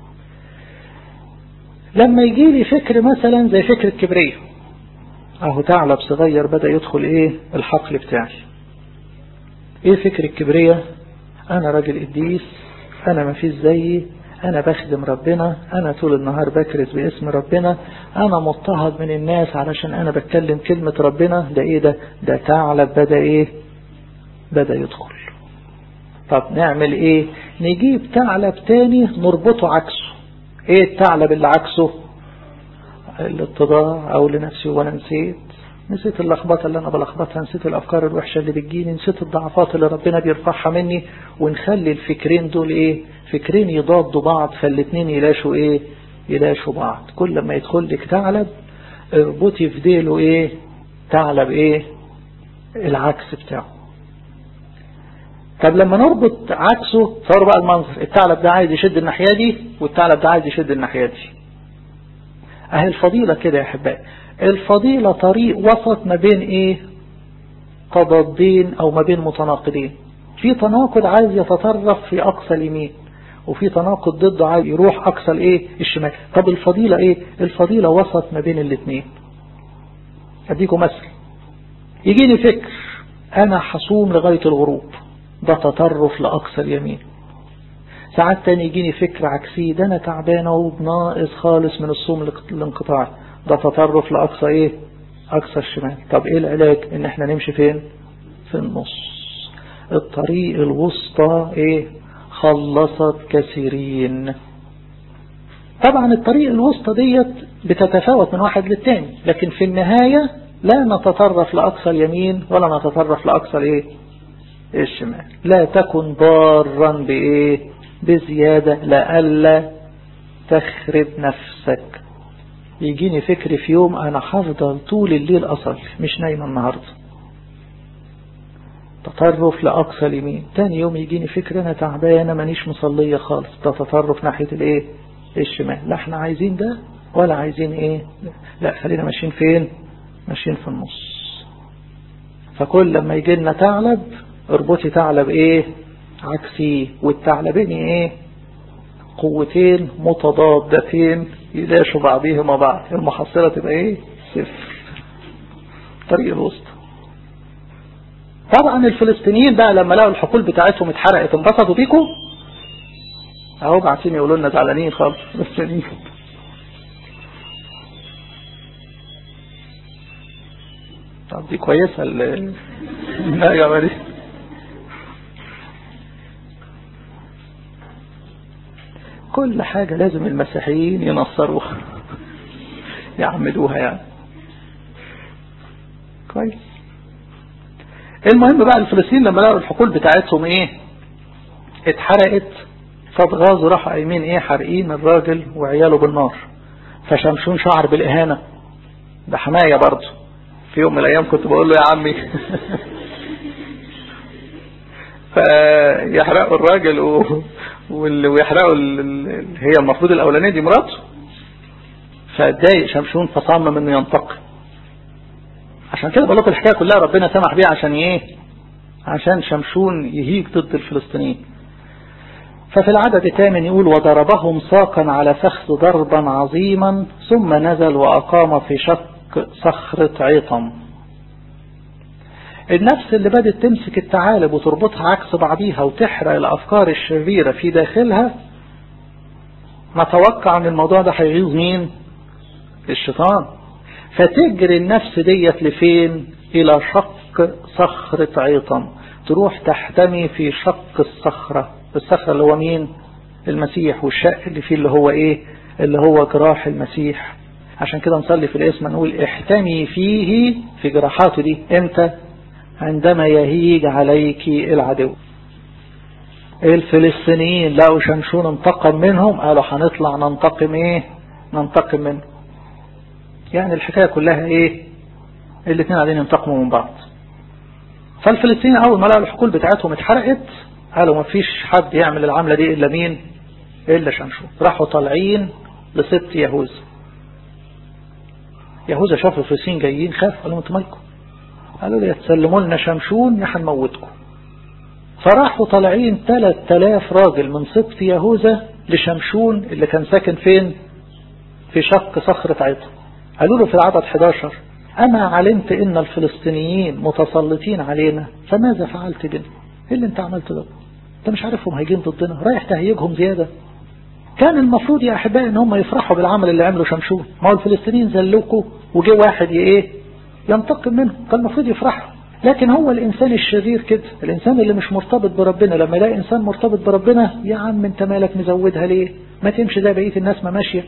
لما يجي لي فكر مثلا زي فكر الكبرية اهو ثعلب صغير بدأ يدخل ايه الحقل بتاعي ايه فكر الكبرية انا راجل قديس انا ما فيش زيي انا بخدم ربنا انا طول النهار بكرز باسم ربنا انا مضطهد من الناس علشان انا بتكلم كلمة ربنا ده ايه ده ده ثعلب بدأ ايه بدأ يدخل طب نعمل ايه نجيب ثعلب تاني نربطه عكسه ايه الثعلب اللي عكسه الاتضاع او لنفسي وانا نسيت نسيت اللخبطه اللي انا بلخبطها نسيت الافكار الوحشه اللي بتجيني نسيت الضعفات اللي ربنا بيرفعها مني ونخلي الفكرين دول ايه فكرين يضادوا بعض فالاتنين يلاشوا ايه يلاشوا بعض كل ما يدخل لك ثعلب اربطي في ديله ايه ثعلب ايه العكس بتاعه طب لما نربط عكسه صار بقى المنظر الثعلب ده عايز يشد الناحية دي والثعلب ده عايز يشد الناحية دي اهي الفضيلة كده يا احبائي الفضيلة طريق وسط ما بين ايه تضادين او ما بين متناقضين في تناقض عايز يتطرف في اقصى اليمين وفي تناقض ضده عايز يروح اقصى الايه الشمال طب الفضيلة ايه الفضيلة وسط ما بين الاثنين اديكم مثل يجيني فكر انا حصوم لغاية الغروب ده تطرف لأقصى اليمين ساعات تاني يجيني فكر عكسي ده أنا تعبانة وبناقص خالص من الصوم الانقطاعي ده تطرف لأقصى إيه أقصى الشمال طب إيه العلاج إن إحنا نمشي فين في النص الطريق الوسطى إيه خلصت كثيرين طبعا الطريق الوسطى ديت بتتفاوت من واحد للتاني لكن في النهاية لا نتطرف لأقصى اليمين ولا نتطرف لأقصى الإيه الشمال لا تكن ضارا بإيه بزيادة لألا تخرب نفسك يجيني فكر في يوم أنا هفضل طول الليل أصلي مش نايم النهاردة تطرف لأقصى اليمين تاني يوم يجيني فكر أنا تعبانة مانيش مصلية خالص ده تطرف ناحية الإيه الشمال لا احنا عايزين ده ولا عايزين إيه لا خلينا ماشيين فين ماشيين في النص فكل لما يجي لنا ثعلب اربطي ثعلب ايه عكسي والثعلبين ايه قوتين متضادتين يلاشوا بعضهما بعض المحصلة تبقى ايه صفر طريق الوسط طبعا الفلسطينيين بقى لما لقوا الحقول بتاعتهم اتحرقت انبسطوا بيكم اهو بعتين يقولوا لنا زعلانين خالص فلسطينيين طب دي كويسة الناجمة دي كل حاجة لازم المسيحيين ينصروها يعملوها يعني كويس المهم بقى الفلسطين لما لقوا الحقول بتاعتهم ايه اتحرقت فاتغاظوا راحوا قايمين ايه حارقين الراجل وعياله بالنار فشمشون شعر بالاهانة ده حماية برضه في يوم من الايام كنت بقول له يا عمي فيحرقوا الراجل و... ويحرقوا ال... هي المفروض الاولانيه دي مراته فاتضايق شمشون فصمم انه ينتقم عشان كده بقول لكم الحكايه كلها ربنا سمح بيها عشان ايه عشان شمشون يهيج ضد الفلسطينيين ففي العدد الثامن يقول وضربهم ساقا على فخذ ضربا عظيما ثم نزل وأقام في شق صخرة عيطم النفس اللي بدت تمسك الثعالب وتربطها عكس بعضيها وتحرق الأفكار الشريرة في داخلها نتوقع ان الموضوع ده هيغيظ مين الشيطان فتجري النفس ديت لفين الى شق صخرة عيطم تروح تحتمي في شق الصخرة الصخرة اللي هو مين المسيح والشق اللي فيه اللي هو ايه اللي هو جراح المسيح عشان كده نصلي في الاسم نقول احتمي فيه في جراحاته دي امتى عندما يهيج عليك العدو الفلسطينيين لقوا شمشون انتقم منهم قالوا هنطلع ننتقم ايه ننتقم منه يعني الحكاية كلها ايه الاثنين قاعدين ينتقموا من بعض فالفلسطينيين اول ما لقوا الحقول بتاعتهم اتحرقت قالوا ما فيش حد يعمل العملة دي الا مين الا شمشون راحوا طالعين لست يهوذا يهوذا شافوا الفلسطينيين جايين خاف قالوا انتوا مالكم قالوا لي تسلموا لنا شمشون يا هنموتكم فراحوا طالعين 3000 راجل من سبط يهوذا لشمشون اللي كان ساكن فين في شق صخرة عيطة قالوا له في العدد 11 أما علمت إن الفلسطينيين متسلطين علينا فماذا فعلت بنا إيه اللي انت عملته ده انت مش عارفهم هيجين ضدنا رايح تهيجهم زيادة كان المفروض يا أحبائي إن هم يفرحوا بالعمل اللي عمله شمشون ما هو الفلسطينيين زلوكوا وجه واحد ايه ينتقم منهم كان المفروض يفرحوا لكن هو الإنسان الشرير كده الإنسان اللي مش مرتبط بربنا لما يلاقي إنسان مرتبط بربنا يا عم انت مالك مزودها ليه ما تمشي زي بقية الناس ما ماشية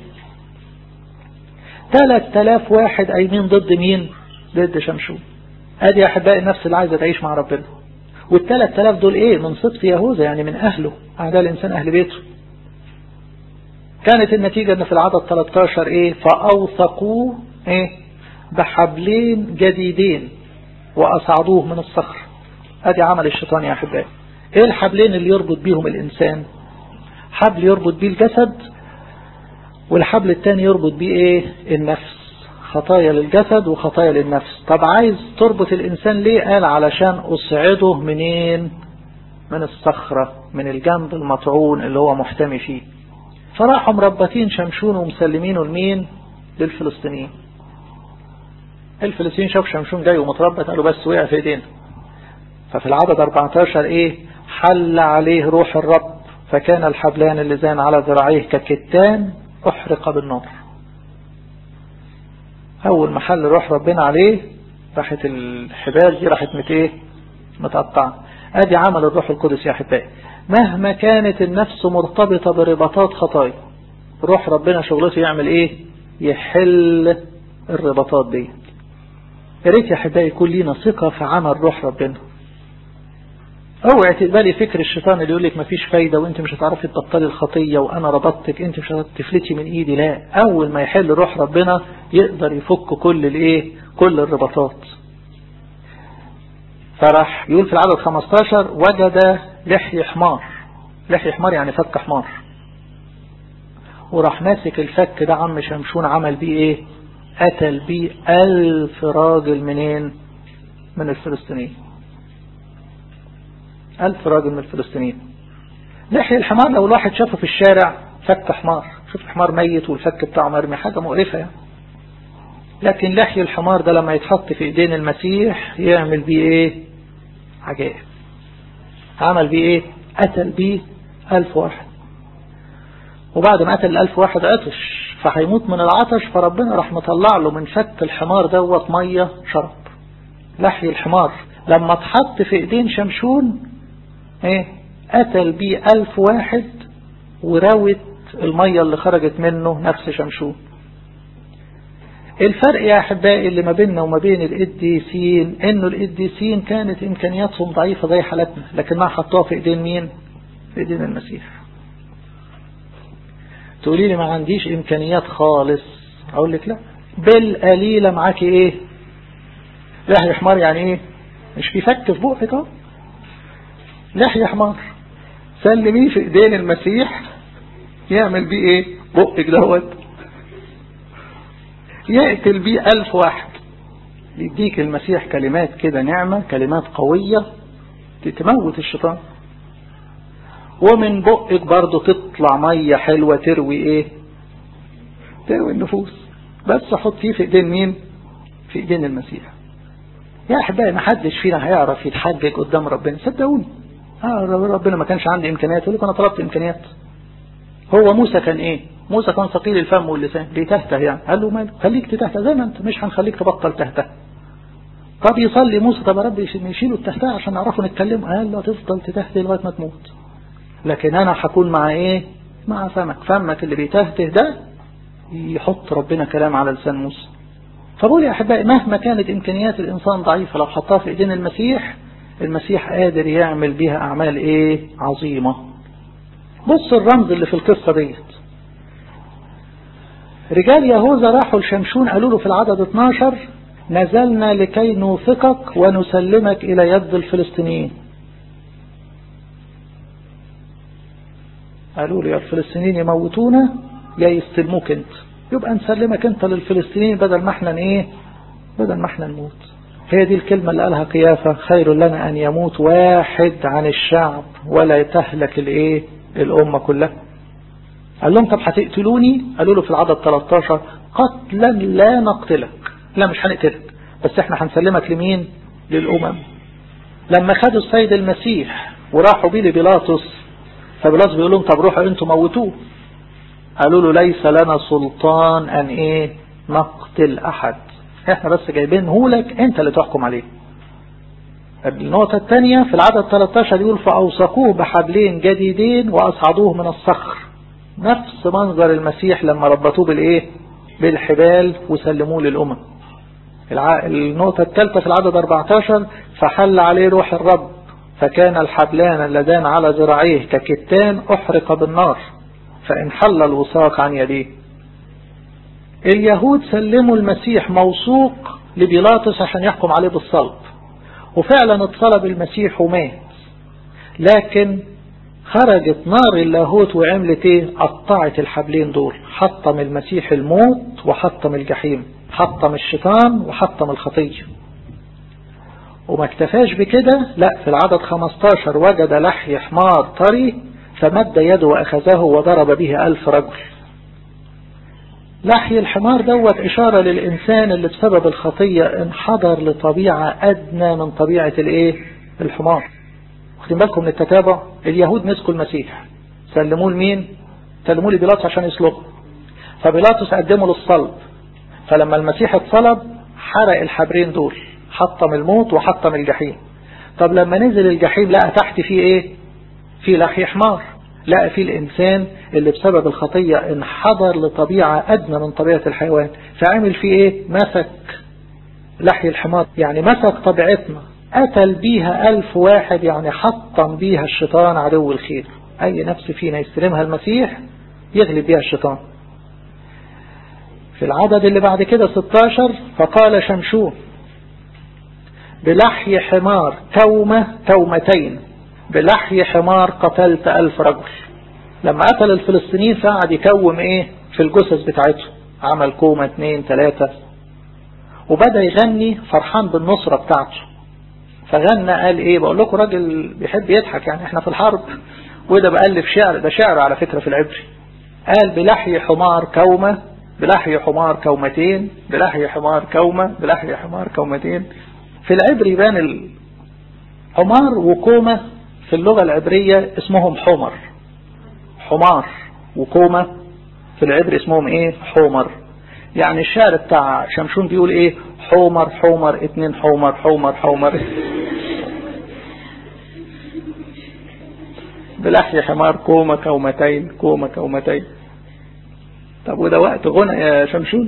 3000 واحد قايمين ضد مين ضد شمشون ادي يا احبائي النفس اللي عايزه تعيش مع ربنا وال 3000 دول ايه من صدق يهوذا يعني من اهله اعداء الانسان اهل بيته كانت النتيجة ان في العدد 13 ايه فاوثقوا ايه بحبلين جديدين واصعدوه من الصخر ادي عمل الشيطان يا احبائي ايه الحبلين اللي يربط بيهم الانسان حبل يربط بيه الجسد والحبل الثاني يربط بيه ايه النفس خطايا للجسد وخطايا للنفس طب عايز تربط الانسان ليه قال علشان اصعده منين من الصخرة من الجنب المطعون اللي هو محتمي فيه فراحوا مربطين شمشون ومسلمينه لمين للفلسطينيين الفلسطينيين شاف شمشون جاي ومتربط قالوا بس وقع في ايدينا ففي العدد 14 ايه حل عليه روح الرب فكان الحبلان اللذان على ذراعيه ككتان احرق بالنار اول ما حل روح ربنا عليه راحت الحبال دي راحت مت ايه متقطعه ادي عمل الروح القدس يا احبائي مهما كانت النفس مرتبطة برباطات خطايا روح ربنا شغلته يعمل ايه يحل الرباطات دي يا ريت يا احبائي يكون لينا ثقة في عمل روح ربنا اوعي تقبلي فكر الشيطان اللي يقول لك مفيش فايدة وانت مش هتعرفي تبطلي الخطية وانا ربطتك انت مش هتفلتي من ايدي لا اول ما يحل روح ربنا يقدر يفك كل الايه كل الرباطات فراح يقول في العدد 15 وجد لحي حمار لحي حمار يعني فك حمار وراح ماسك الفك ده عم شمشون عمل بيه ايه قتل بيه ألف راجل منين من الفلسطينيين ألف راجل من الفلسطينيين لحي الحمار لو الواحد شافه في الشارع فك حمار شوف الحمار ميت والفك بتاعه مرمي حاجة مقرفة يعني لكن لحي الحمار ده لما يتحط في ايدين المسيح يعمل بيه ايه عجائب عمل بيه ايه قتل بيه ألف واحد وبعد ما قتل الألف واحد عطش فهيموت من العطش فربنا راح مطلع له من فك الحمار دوت مية شرب لحي الحمار لما اتحط في ايدين شمشون ايه قتل بيه الف واحد وراوت المية اللي خرجت منه نفس شمشون الفرق يا أحبائي اللي ما بيننا وما بين القديسين إنه القديسين كانت إمكانياتهم ضعيفة زي حالتنا لكنها حطوها في إيدين مين؟ في إيدين المسيح. تقولي لي ما عنديش إمكانيات خالص أقول لك لا بالقليلة معاكي إيه؟ لحية حمار يعني إيه؟ مش بيفك في بقك أهو لحية حمار سلميه في إيدين المسيح يعمل بيه إيه؟ بقك دوت يقتل بيه ألف واحد يديك المسيح كلمات كده نعمة كلمات قوية تموت الشيطان ومن بقك برضه تطلع مية حلوة تروي ايه تروي النفوس بس حطيه في ايدين مين في ايدين المسيح يا احبائي ما حدش فينا هيعرف يتحجج قدام ربنا صدقوني آه ربنا ما كانش عندي امكانيات يقول لك انا طلبت امكانيات هو موسى كان ايه موسى كان ثقيل الفم واللسان بيتهته يعني قال له ماله خليك تتهته زي ما انت مش هنخليك تبطل تهته طب يصلي موسى طب يا رب يشيلوا التهته عشان نعرفوا نتكلم قال له تفضل تتهته لغايه ما تموت لكن انا هكون مع ايه مع فمك فمك اللي بيتهته ده يحط ربنا كلام على لسان موسى فبقول يا احبائي مهما كانت امكانيات الانسان ضعيفه لو حطها في ايدين المسيح المسيح قادر يعمل بيها اعمال ايه عظيمه بص الرمز اللي في القصه ديت رجال يهوذا راحوا لشمشون قالوا له في العدد 12 نزلنا لكي نوثقك ونسلمك إلى يد الفلسطينيين قالوا له يا الفلسطينيين يموتونا يا يستلموك انت يبقى نسلمك انت للفلسطينيين بدل ما احنا ايه بدل ما احنا نموت هي دي الكلمة اللي قالها قيافة خير لنا أن يموت واحد عن الشعب ولا تهلك الايه الأمة كلها قال لهم طب هتقتلوني قالوا له في العدد 13 قتلا لا نقتلك لا مش هنقتلك بس احنا هنسلمك لمين للأمم لما خدوا السيد المسيح وراحوا بيه لبيلاطس فبيلاطس بيقول لهم طب روحوا انتوا موتوه قالوا له ليس لنا سلطان ان ايه نقتل احد احنا بس جايبينه لك انت اللي تحكم عليه النقطة الثانية في العدد 13 يقول فأوثقوه بحبلين جديدين وأصعدوه من الصخر نفس منظر المسيح لما ربطوه بالايه بالحبال وسلموه للأمم النقطة الثالثة في العدد 14 فحل عليه روح الرب فكان الحبلان اللذان على ذراعيه ككتان أحرق بالنار فإن حل الوثاق عن يديه اليهود سلموا المسيح موثوق لبيلاطس عشان يحكم عليه بالصلب وفعلا اتصلب المسيح ومات لكن خرجت نار اللاهوت وعملت ايه قطعت الحبلين دول حطم المسيح الموت وحطم الجحيم حطم الشيطان وحطم الخطية وما اكتفاش بكده لا في العدد 15 وجد لحي حمار طري فمد يده وأخذه وضرب به ألف رجل لحي الحمار دوت إشارة للإنسان اللي بسبب الخطية انحدر لطبيعة أدنى من طبيعة الإيه الحمار واخدين بالكم من التتابع اليهود مسكوا المسيح سلموه لمين سلموه لبيلاطس عشان يصلبه فبيلاطس قدمه للصلب فلما المسيح اتصلب حرق الحبرين دول حطم الموت وحطم الجحيم طب لما نزل الجحيم لقى تحت فيه ايه في لحي حمار لقى فيه الانسان اللي بسبب الخطية انحدر لطبيعة ادنى من طبيعة الحيوان فعمل فيه ايه مسك لحي الحمار يعني مسك طبيعتنا قتل بيها ألف واحد يعني حطم بيها الشيطان عدو الخير أي نفس فينا يستلمها المسيح يغلب بيها الشيطان في العدد اللي بعد كده 16 فقال شمشون بلحي حمار كومة كومتين بلحي حمار قتلت ألف رجل لما قتل الفلسطينيين فقعد يكوم ايه في الجثث بتاعته عمل كومة اتنين تلاتة وبدأ يغني فرحان بالنصرة بتاعته فغنى قال ايه بقول لكم راجل بيحب يضحك يعني احنا في الحرب وده بألف شعر ده شعر على فكرة في العبري قال بلحي حمار كومة بلحي حمار كومتين بلحي حمار كومة بلحي حمار كومتين في العبري يبان الحمار وكومة في اللغة العبرية اسمهم حمر حمار وكومة في العبر اسمهم ايه حمر يعني الشعر بتاع شمشون بيقول ايه حومر حومر اتنين حومر حومر حومر بلحي حمار كومة كومتين كومة كومتين طب وده وقت غنى يا شمشون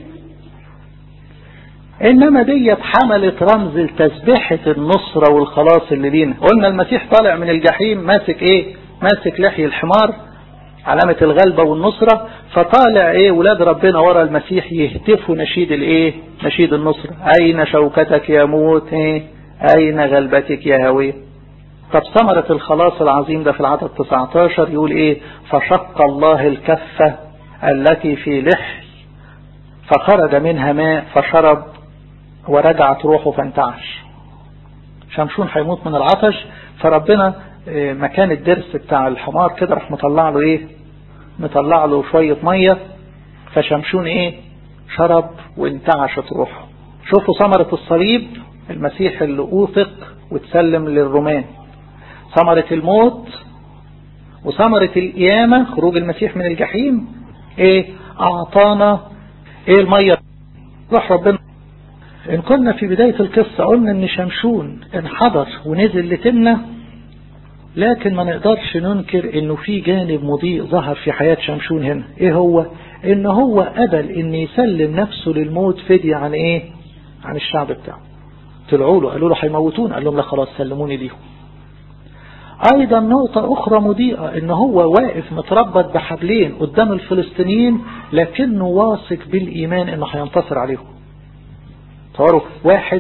انما ديت حملت رمز لتسبيحة النصرة والخلاص اللي لينا قلنا المسيح طالع من الجحيم ماسك ايه ماسك لحي الحمار علامة الغلبة والنصرة فطالع ايه ولاد ربنا ورا المسيح يهتفوا نشيد الايه نشيد النصرة اين شوكتك يا موت ايه اين غلبتك يا هويه طب ثمرة الخلاص العظيم ده في العدد 19 يقول ايه فشق الله الكفة التي في لحي فخرج منها ماء فشرب ورجعت روحه فانتعش شمشون هيموت من العطش فربنا مكان الدرس بتاع الحمار كده راح مطلع له ايه مطلع له شوية مية فشمشون ايه شرب وانتعشت روحه شوفوا ثمرة الصليب المسيح اللي اوثق وتسلم للرومان ثمرة الموت وثمرة القيامة خروج المسيح من الجحيم ايه اعطانا ايه المية روح ربنا ان كنا في بداية القصة قلنا ان شمشون انحدر ونزل لتمنى لكن ما نقدرش ننكر انه في جانب مضيء ظهر في حياة شمشون هنا ايه هو ان هو قبل ان يسلم نفسه للموت فدية عن ايه عن الشعب بتاعه طلعوا له قالوا له هيموتون قال لهم لا خلاص سلموني ليهم ايضا نقطة اخرى مضيئة ان هو واقف متربط بحبلين قدام الفلسطينيين لكنه واثق بالايمان انه هينتصر عليهم تصوروا واحد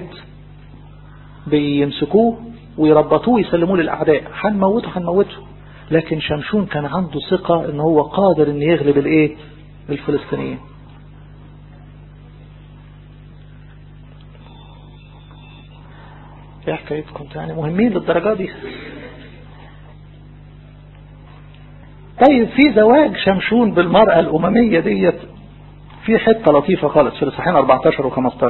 بيمسكوه ويربطوه ويسلموه للاعداء هنموته هنموته لكن شمشون كان عنده ثقة ان هو قادر ان يغلب الايه الفلسطينيين ايه حكايتكم يعني مهمين للدرجة دي طيب في زواج شمشون بالمرأة الأممية ديت في حتة لطيفة خالص في الصحيحين 14 و15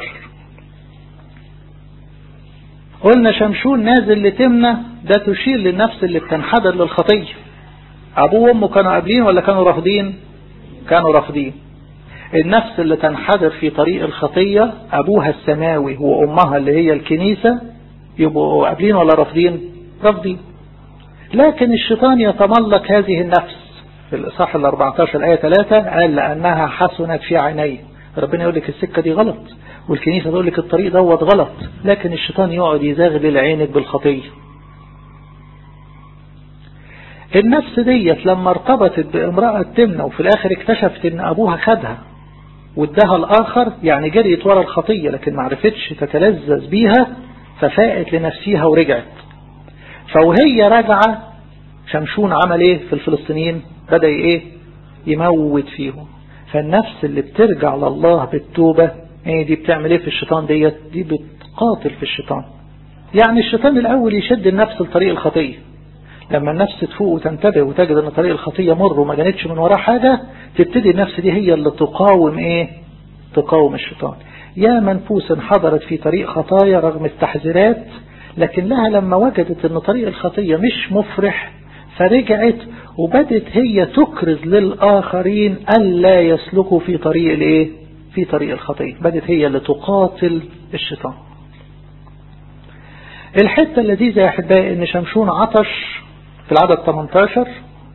قلنا شمشون نازل لتمنى ده تشير للنفس اللي بتنحدر للخطية أبوه وأمه كانوا قابلين ولا كانوا رافضين كانوا رافضين النفس اللي تنحدر في طريق الخطية أبوها السماوي وأمها اللي هي الكنيسة يبقوا قابلين ولا رافضين رافضين لكن الشيطان يتملك هذه النفس في الإصحاح ال 14 الآية 3 قال لأنها حسنت في عيني ربنا يقول لك السكة دي غلط والكنيسة تقول لك الطريق دوت غلط لكن الشيطان يقعد يزغلل عينك بالخطية النفس ديت لما ارتبطت بامرأة تمنى وفي الآخر اكتشفت ان أبوها خدها واداها الآخر يعني جريت ورا الخطية لكن ما عرفتش تتلذذ بيها ففاقت لنفسها ورجعت فوهي راجعة شمشون عمل ايه في الفلسطينيين بدأ ايه يموت فيهم فالنفس اللي بترجع لله بالتوبة ايه دي بتعمل ايه في الشيطان ديت دي بتقاتل في الشيطان يعني الشيطان الاول يشد النفس لطريق الخطية لما النفس تفوق وتنتبه وتجد ان طريق الخطية مر وما جانتش من وراه حاجة تبتدي النفس دي هي اللي تقاوم ايه تقاوم الشيطان يا منفوس انحضرت في طريق خطايا رغم التحذيرات لكن لها لما وجدت ان طريق الخطية مش مفرح فرجعت وبدت هي تكرز للآخرين ألا يسلكوا في طريق الايه في طريق الخطية بدت هي اللي تقاتل الشيطان الحتة اللذيذة يا أحبائي إن شمشون عطش في العدد 18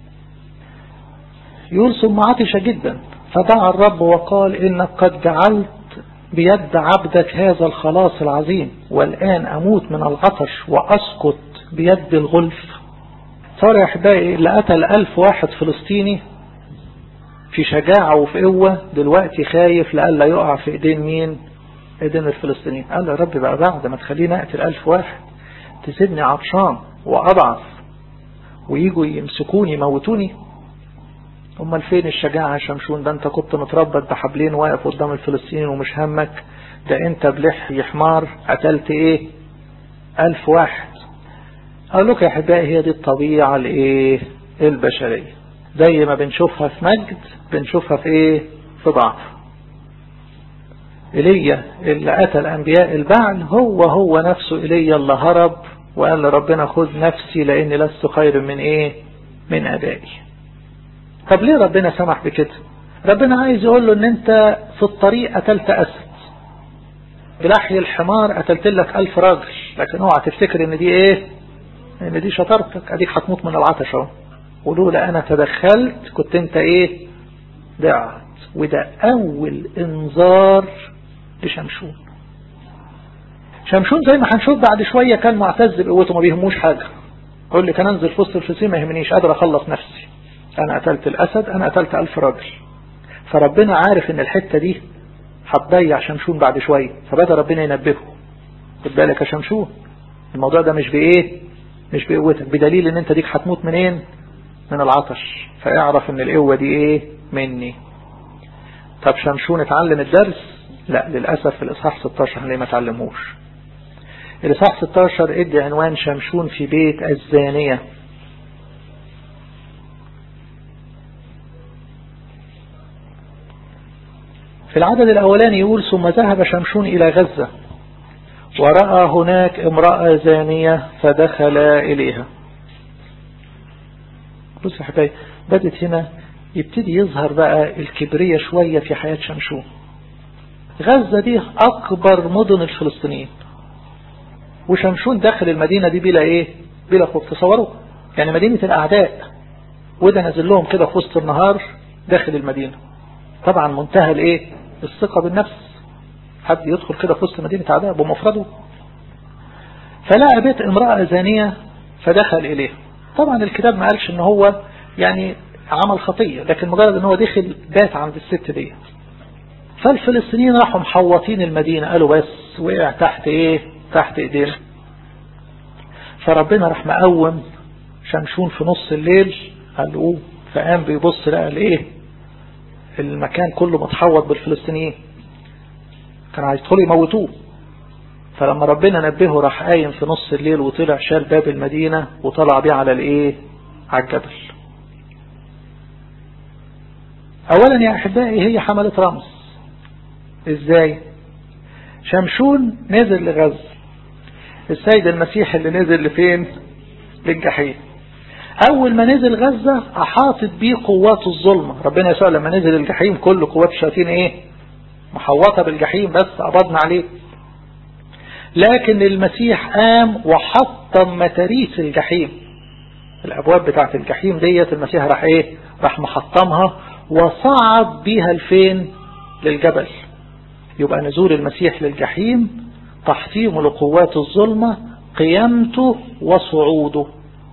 يقول ثم عطش جدا فدعا الرب وقال إنك قد جعلت بيد عبدك هذا الخلاص العظيم والآن أموت من العطش وأسقط بيد الغلف صار يا أحبائي اللي قتل ألف واحد فلسطيني في شجاعة وفي قوة دلوقتي خايف لألا يقع في إيدين مين إيدين الفلسطينيين قال يا رب بقى بعد ما تخليني أقتل ألف واحد تسيبني عطشان وأضعف ويجوا يمسكوني يموتوني امال فين الشجاعة يا شمشون ده انت كنت متربط بحبلين واقف قدام الفلسطينيين ومش همك ده انت بلحي حمار قتلت ايه الف واحد اقول لك يا احبائي هي دي الطبيعة الايه البشرية زي ما بنشوفها في مجد بنشوفها في ايه في ضعف ايليا اللي قتل انبياء البعل هو هو نفسه ايليا اللي هرب وقال لربنا خذ نفسي لاني لست خير من ايه من ابائي طب ليه ربنا سمح بكده ربنا عايز يقول له ان انت في الطريق قتلت اسد بلحي الحمار قتلت لك الف راجل لكن اوعى تفتكر ان دي ايه ان دي شطارتك اديك هتموت من العطش اهو ولولا انا تدخلت كنت انت ايه ضعت وده اول انذار لشمشون شمشون زي ما هنشوف بعد شوية كان معتز بقوته ما بيهموش حاجة يقول لي كان انزل في وسط الفلسطين ما يهمنيش قادر اخلص نفسي انا قتلت الاسد انا قتلت الف راجل فربنا عارف ان الحتة دي هتضيع شمشون بعد شوية فبدأ ربنا ينبهه خد بالك يا شمشون الموضوع ده مش بايه مش بقوتك بدليل ان انت ديك هتموت منين من العطش فاعرف ان القوة دي ايه مني طب شمشون اتعلم الدرس لا للأسف في الإصحاح 16 ليه ما تعلموش الإصحاح 16 ادي عنوان شمشون في بيت الزانية في العدد الأولاني يقول ثم ذهب شمشون إلى غزة ورأى هناك امرأة زانية فدخل إليها بص يا حبايبي بدت هنا يبتدي يظهر بقى الكبرية شوية في حياة شمشون غزة دي أكبر مدن الفلسطينيين وشمشون داخل المدينة دي بلا إيه بلا خوف تصوروا يعني مدينة الأعداء وده نازل لهم كده في وسط النهار داخل المدينة طبعا منتهى الإيه الثقة بالنفس حد يدخل كده في وسط مدينة أعداء بمفرده فلقى بيت امرأة زانية فدخل إليه طبعا الكتاب ما قالش ان هو يعني عمل خطية لكن مجرد ان هو دخل بات عند الست دي فالفلسطينيين راحوا محوطين المدينة قالوا بس وقع تحت ايه تحت ايدينا فربنا راح مقوم شمشون في نص الليل قال له قوم فقام بيبص لقى الايه المكان كله متحوط بالفلسطينيين كانوا هيدخلوا يموتوه فلما ربنا نبهه راح قايم في نص الليل وطلع شال باب المدينة وطلع بيه على الايه على الجبل اولا يا احبائي هي حملة رمز ازاي شمشون نزل لغزة السيد المسيح اللي نزل لفين للجحيم اول ما نزل غزة احاطت بيه قوات الظلمة ربنا يسوع لما نزل الجحيم كل قوات الشياطين ايه محوطة بالجحيم بس قبضنا عليه لكن المسيح قام وحطم متاريس الجحيم الابواب بتاعت الجحيم ديت المسيح راح ايه راح محطمها وصعد بيها لفين للجبل يبقى نزول المسيح للجحيم تحطيمه لقوات الظلمة قيامته وصعوده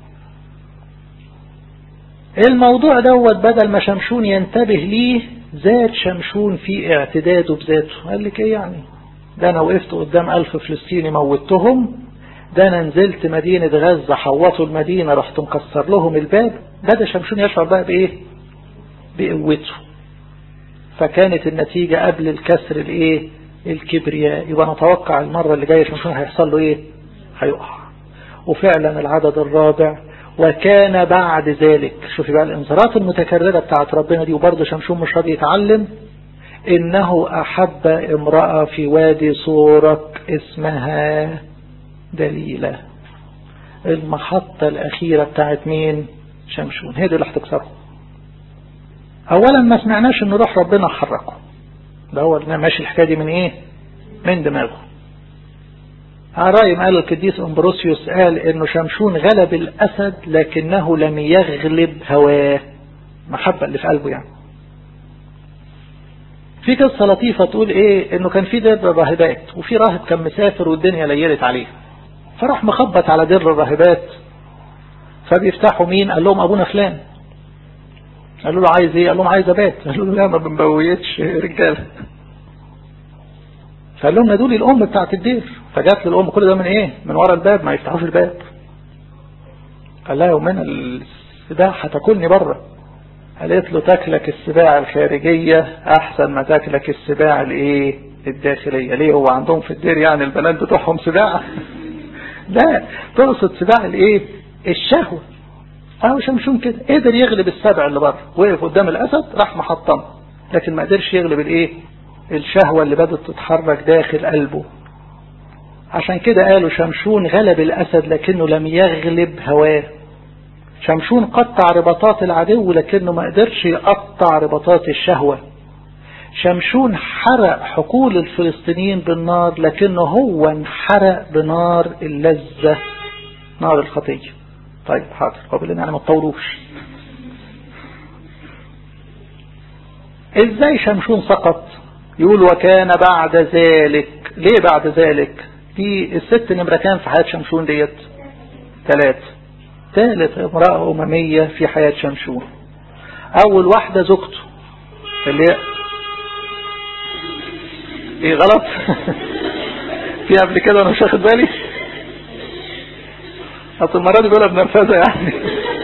الموضوع دوت بدل ما شمشون ينتبه ليه زاد شمشون في اعتداده بذاته قال لك ايه يعني ده انا وقفت قدام الف فلسطيني موتهم ده انا نزلت مدينة غزة حوطوا المدينة رحت مكسر لهم الباب بدأ شمشون يشعر بقى بايه بقوته فكانت النتيجة قبل الكسر الايه الكبرياء يبقى نتوقع المرة اللي جاية شمشون هيحصل له ايه هيقع وفعلا العدد الرابع وكان بعد ذلك شوفي بقى الانذارات المتكررة بتاعت ربنا دي وبرضه شمشون مش راضي يتعلم انه احب امرأة في وادي صورك اسمها دليلة المحطة الاخيرة بتاعت مين شمشون هي دي اللي هتكسره اولا ما سمعناش ان روح ربنا حركه ده هو ماشي الحكاية دي من ايه من دماغه رأي قال القديس امبروسيوس قال انه شمشون غلب الاسد لكنه لم يغلب هواه محبة اللي في قلبه يعني في قصة لطيفة تقول ايه انه كان في دير راهبات وفي راهب كان مسافر والدنيا ليلت عليه فراح مخبط على دير الراهبات فبيفتحوا مين قال لهم ابونا فلان قالوا له عايز ايه قال لهم عايز ابات قالوا له لا ما بنبويتش رجاله فقال لهم نادوا لي الام بتاعت الدير فجات له الام كل ده من ايه من ورا الباب ما يفتحوش الباب قال لها يومنا السباع هتاكلني بره قالت له تاكلك السباع الخارجية احسن ما تاكلك السباع الايه الداخلية ليه هو عندهم في الدير يعني البنات بتوعهم سباع لا تقصد سباع الايه الشهوة اهو شمشون كده قدر يغلب السبع اللي بره وقف قدام الاسد راح محطمه لكن ما قدرش يغلب الايه الشهوة اللي بدأت تتحرك داخل قلبه عشان كده قالوا شمشون غلب الاسد لكنه لم يغلب هواه شمشون قطع رباطات العدو لكنه ما قدرش يقطع رباطات الشهوة شمشون حرق حقول الفلسطينيين بالنار لكنه هو انحرق بنار اللذة نار الخطية طيب حاضر قبل يعني ما تطولوش ازاي شمشون سقط يقول وكان بعد ذلك ليه بعد ذلك دي الست نمرة كام في حياة شمشون ديت ثلاثة ثالث امرأة أممية في حياة شمشون أول واحدة زوجته اللي ايه غلط في قبل كده انا مش واخد بالي اصل المرة دي بقولها بنرفزة يعني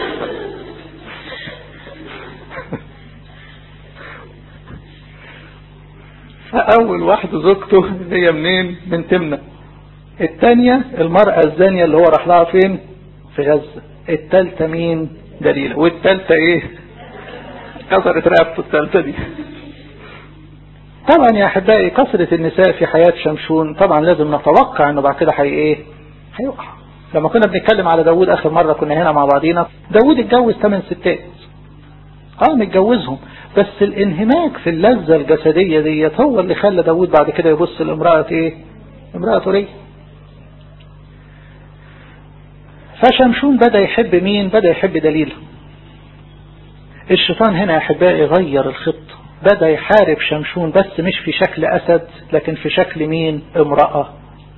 فأول واحدة زوجته هي منين من تمنى الثانية المرأة الزانية اللي هو راح لها فين في غزة الثالثة مين دليلة والثالثة ايه كسرت رقبته الثالثة دي طبعا يا احبائي كثرة النساء في حياة شمشون طبعا لازم نتوقع انه بعد كده حي ايه هيقع لما كنا بنتكلم على داود اخر مرة كنا هنا مع بعضينا داود اتجوز ثمان ستات اه متجوزهم بس الانهماك في اللذة الجسدية ديت هو اللي خلى داود بعد كده يبص لامرأة ايه امرأة ثرية فشمشون بدأ يحب مين بدأ يحب دليل الشيطان هنا يا احبائي غير الخطة بدأ يحارب شمشون بس مش في شكل أسد لكن في شكل مين امرأة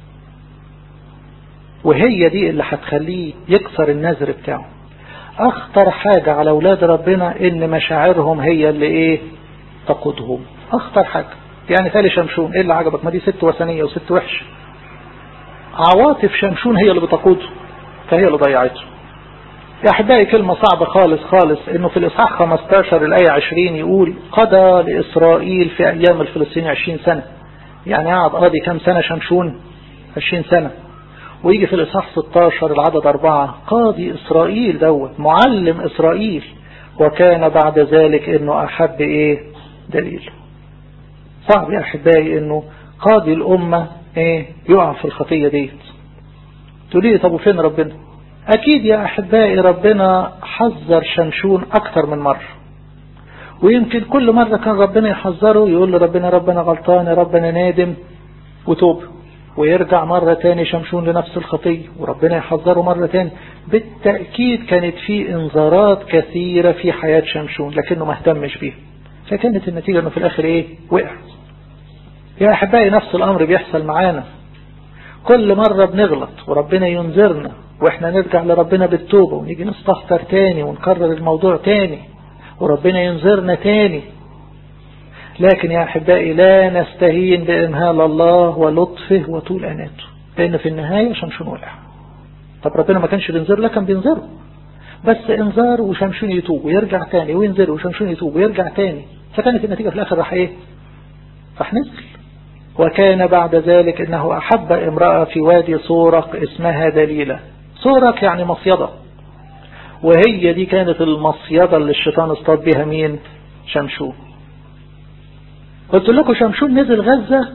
وهي دي اللي هتخليه يكسر النذر بتاعه اخطر حاجة على اولاد ربنا ان مشاعرهم هي اللي ايه تقودهم اخطر حاجة يعني تالي شمشون ايه اللي عجبك ما دي ست وثنية وست وحش عواطف شمشون هي اللي بتقوده فهي اللي ضيعته يا احبائي كلمة صعبة خالص خالص انه في الاصحاح 15 الاية 20 يقول قضى لاسرائيل في ايام الفلسطيني 20 سنة يعني قعد قاضي كام سنة شمشون 20 سنة ويجي في الإصحاح 16 العدد أربعة قاضي إسرائيل دوت معلم إسرائيل وكان بعد ذلك إنه أحب إيه دليل صعب يا أحبائي إنه قاضي الأمة إيه يقع في الخطية ديت تقولي طب وفين ربنا أكيد يا أحبائي ربنا حذر شمشون أكتر من مرة ويمكن كل مرة كان ربنا يحذره يقول له ربنا ربنا غلطان يا ربنا نادم وتوب ويرجع مرة تاني شمشون لنفس الخطية وربنا يحذره مرة تاني بالتأكيد كانت في انذارات كثيرة في حياة شمشون لكنه ما اهتمش بيها فكانت النتيجة انه في الاخر ايه وقع يا احبائي نفس الامر بيحصل معانا كل مرة بنغلط وربنا ينذرنا واحنا نرجع لربنا بالتوبة ونيجي نستهتر تاني ونكرر الموضوع تاني وربنا ينذرنا تاني لكن يا أحبائي لا نستهين بإمهال الله ولطفه وطول أناته لأن في النهاية شمشون وقع طب ربنا ما كانش بينذر لكن بينذره بس انذار وشمشون يتوب ويرجع تاني وينذر وشمشون يتوب ويرجع تاني فكانت النتيجة في الآخر راح إيه راح نزل وكان بعد ذلك إنه أحب امرأة في وادي صورق اسمها دليلة صورق يعني مصيدة وهي دي كانت المصيدة اللي الشيطان اصطاد بها مين شمشون قلت لكم شمشون نزل غزة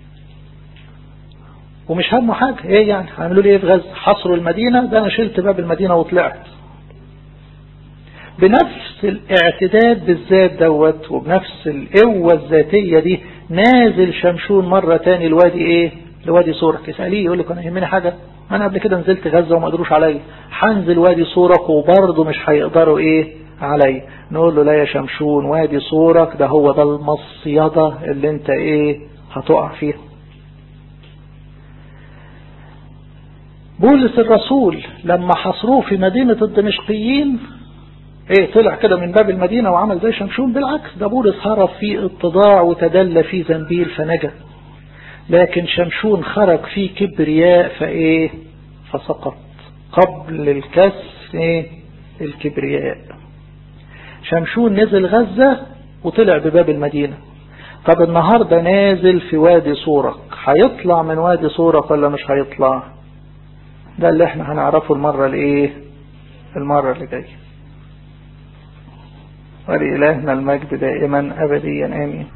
ومش همه حاجة ايه يعني هيعملوا لي ايه في غزة حصروا المدينة ده انا شلت باب المدينة وطلعت بنفس الاعتداد بالذات دوت وبنفس القوة الذاتية دي نازل شمشون مرة تاني الوادي ايه لوادي صورك اسأليه يقول لك انا يهمني حاجة ما انا قبل كده نزلت غزة وما قدروش عليا هنزل وادي صورك وبرضه مش هيقدروا ايه علي نقول له لا يا شمشون وادي صورك ده هو ده المصيدة اللي انت ايه هتقع فيها بولس الرسول لما حصروه في مدينة الدمشقيين ايه طلع كده من باب المدينة وعمل زي شمشون بالعكس ده بولس هرب في اتضاع وتدلى في زنبيل فنجا لكن شمشون خرج في كبرياء فايه فسقط قبل الكسر ايه الكبرياء شمشون نزل غزة وطلع بباب المدينة طب النهاردة نازل في وادي صورك هيطلع من وادي صورك ولا مش هيطلع ده اللي احنا هنعرفه المرة الايه المرة اللي جاية ولإلهنا المجد دائما أبديا آمين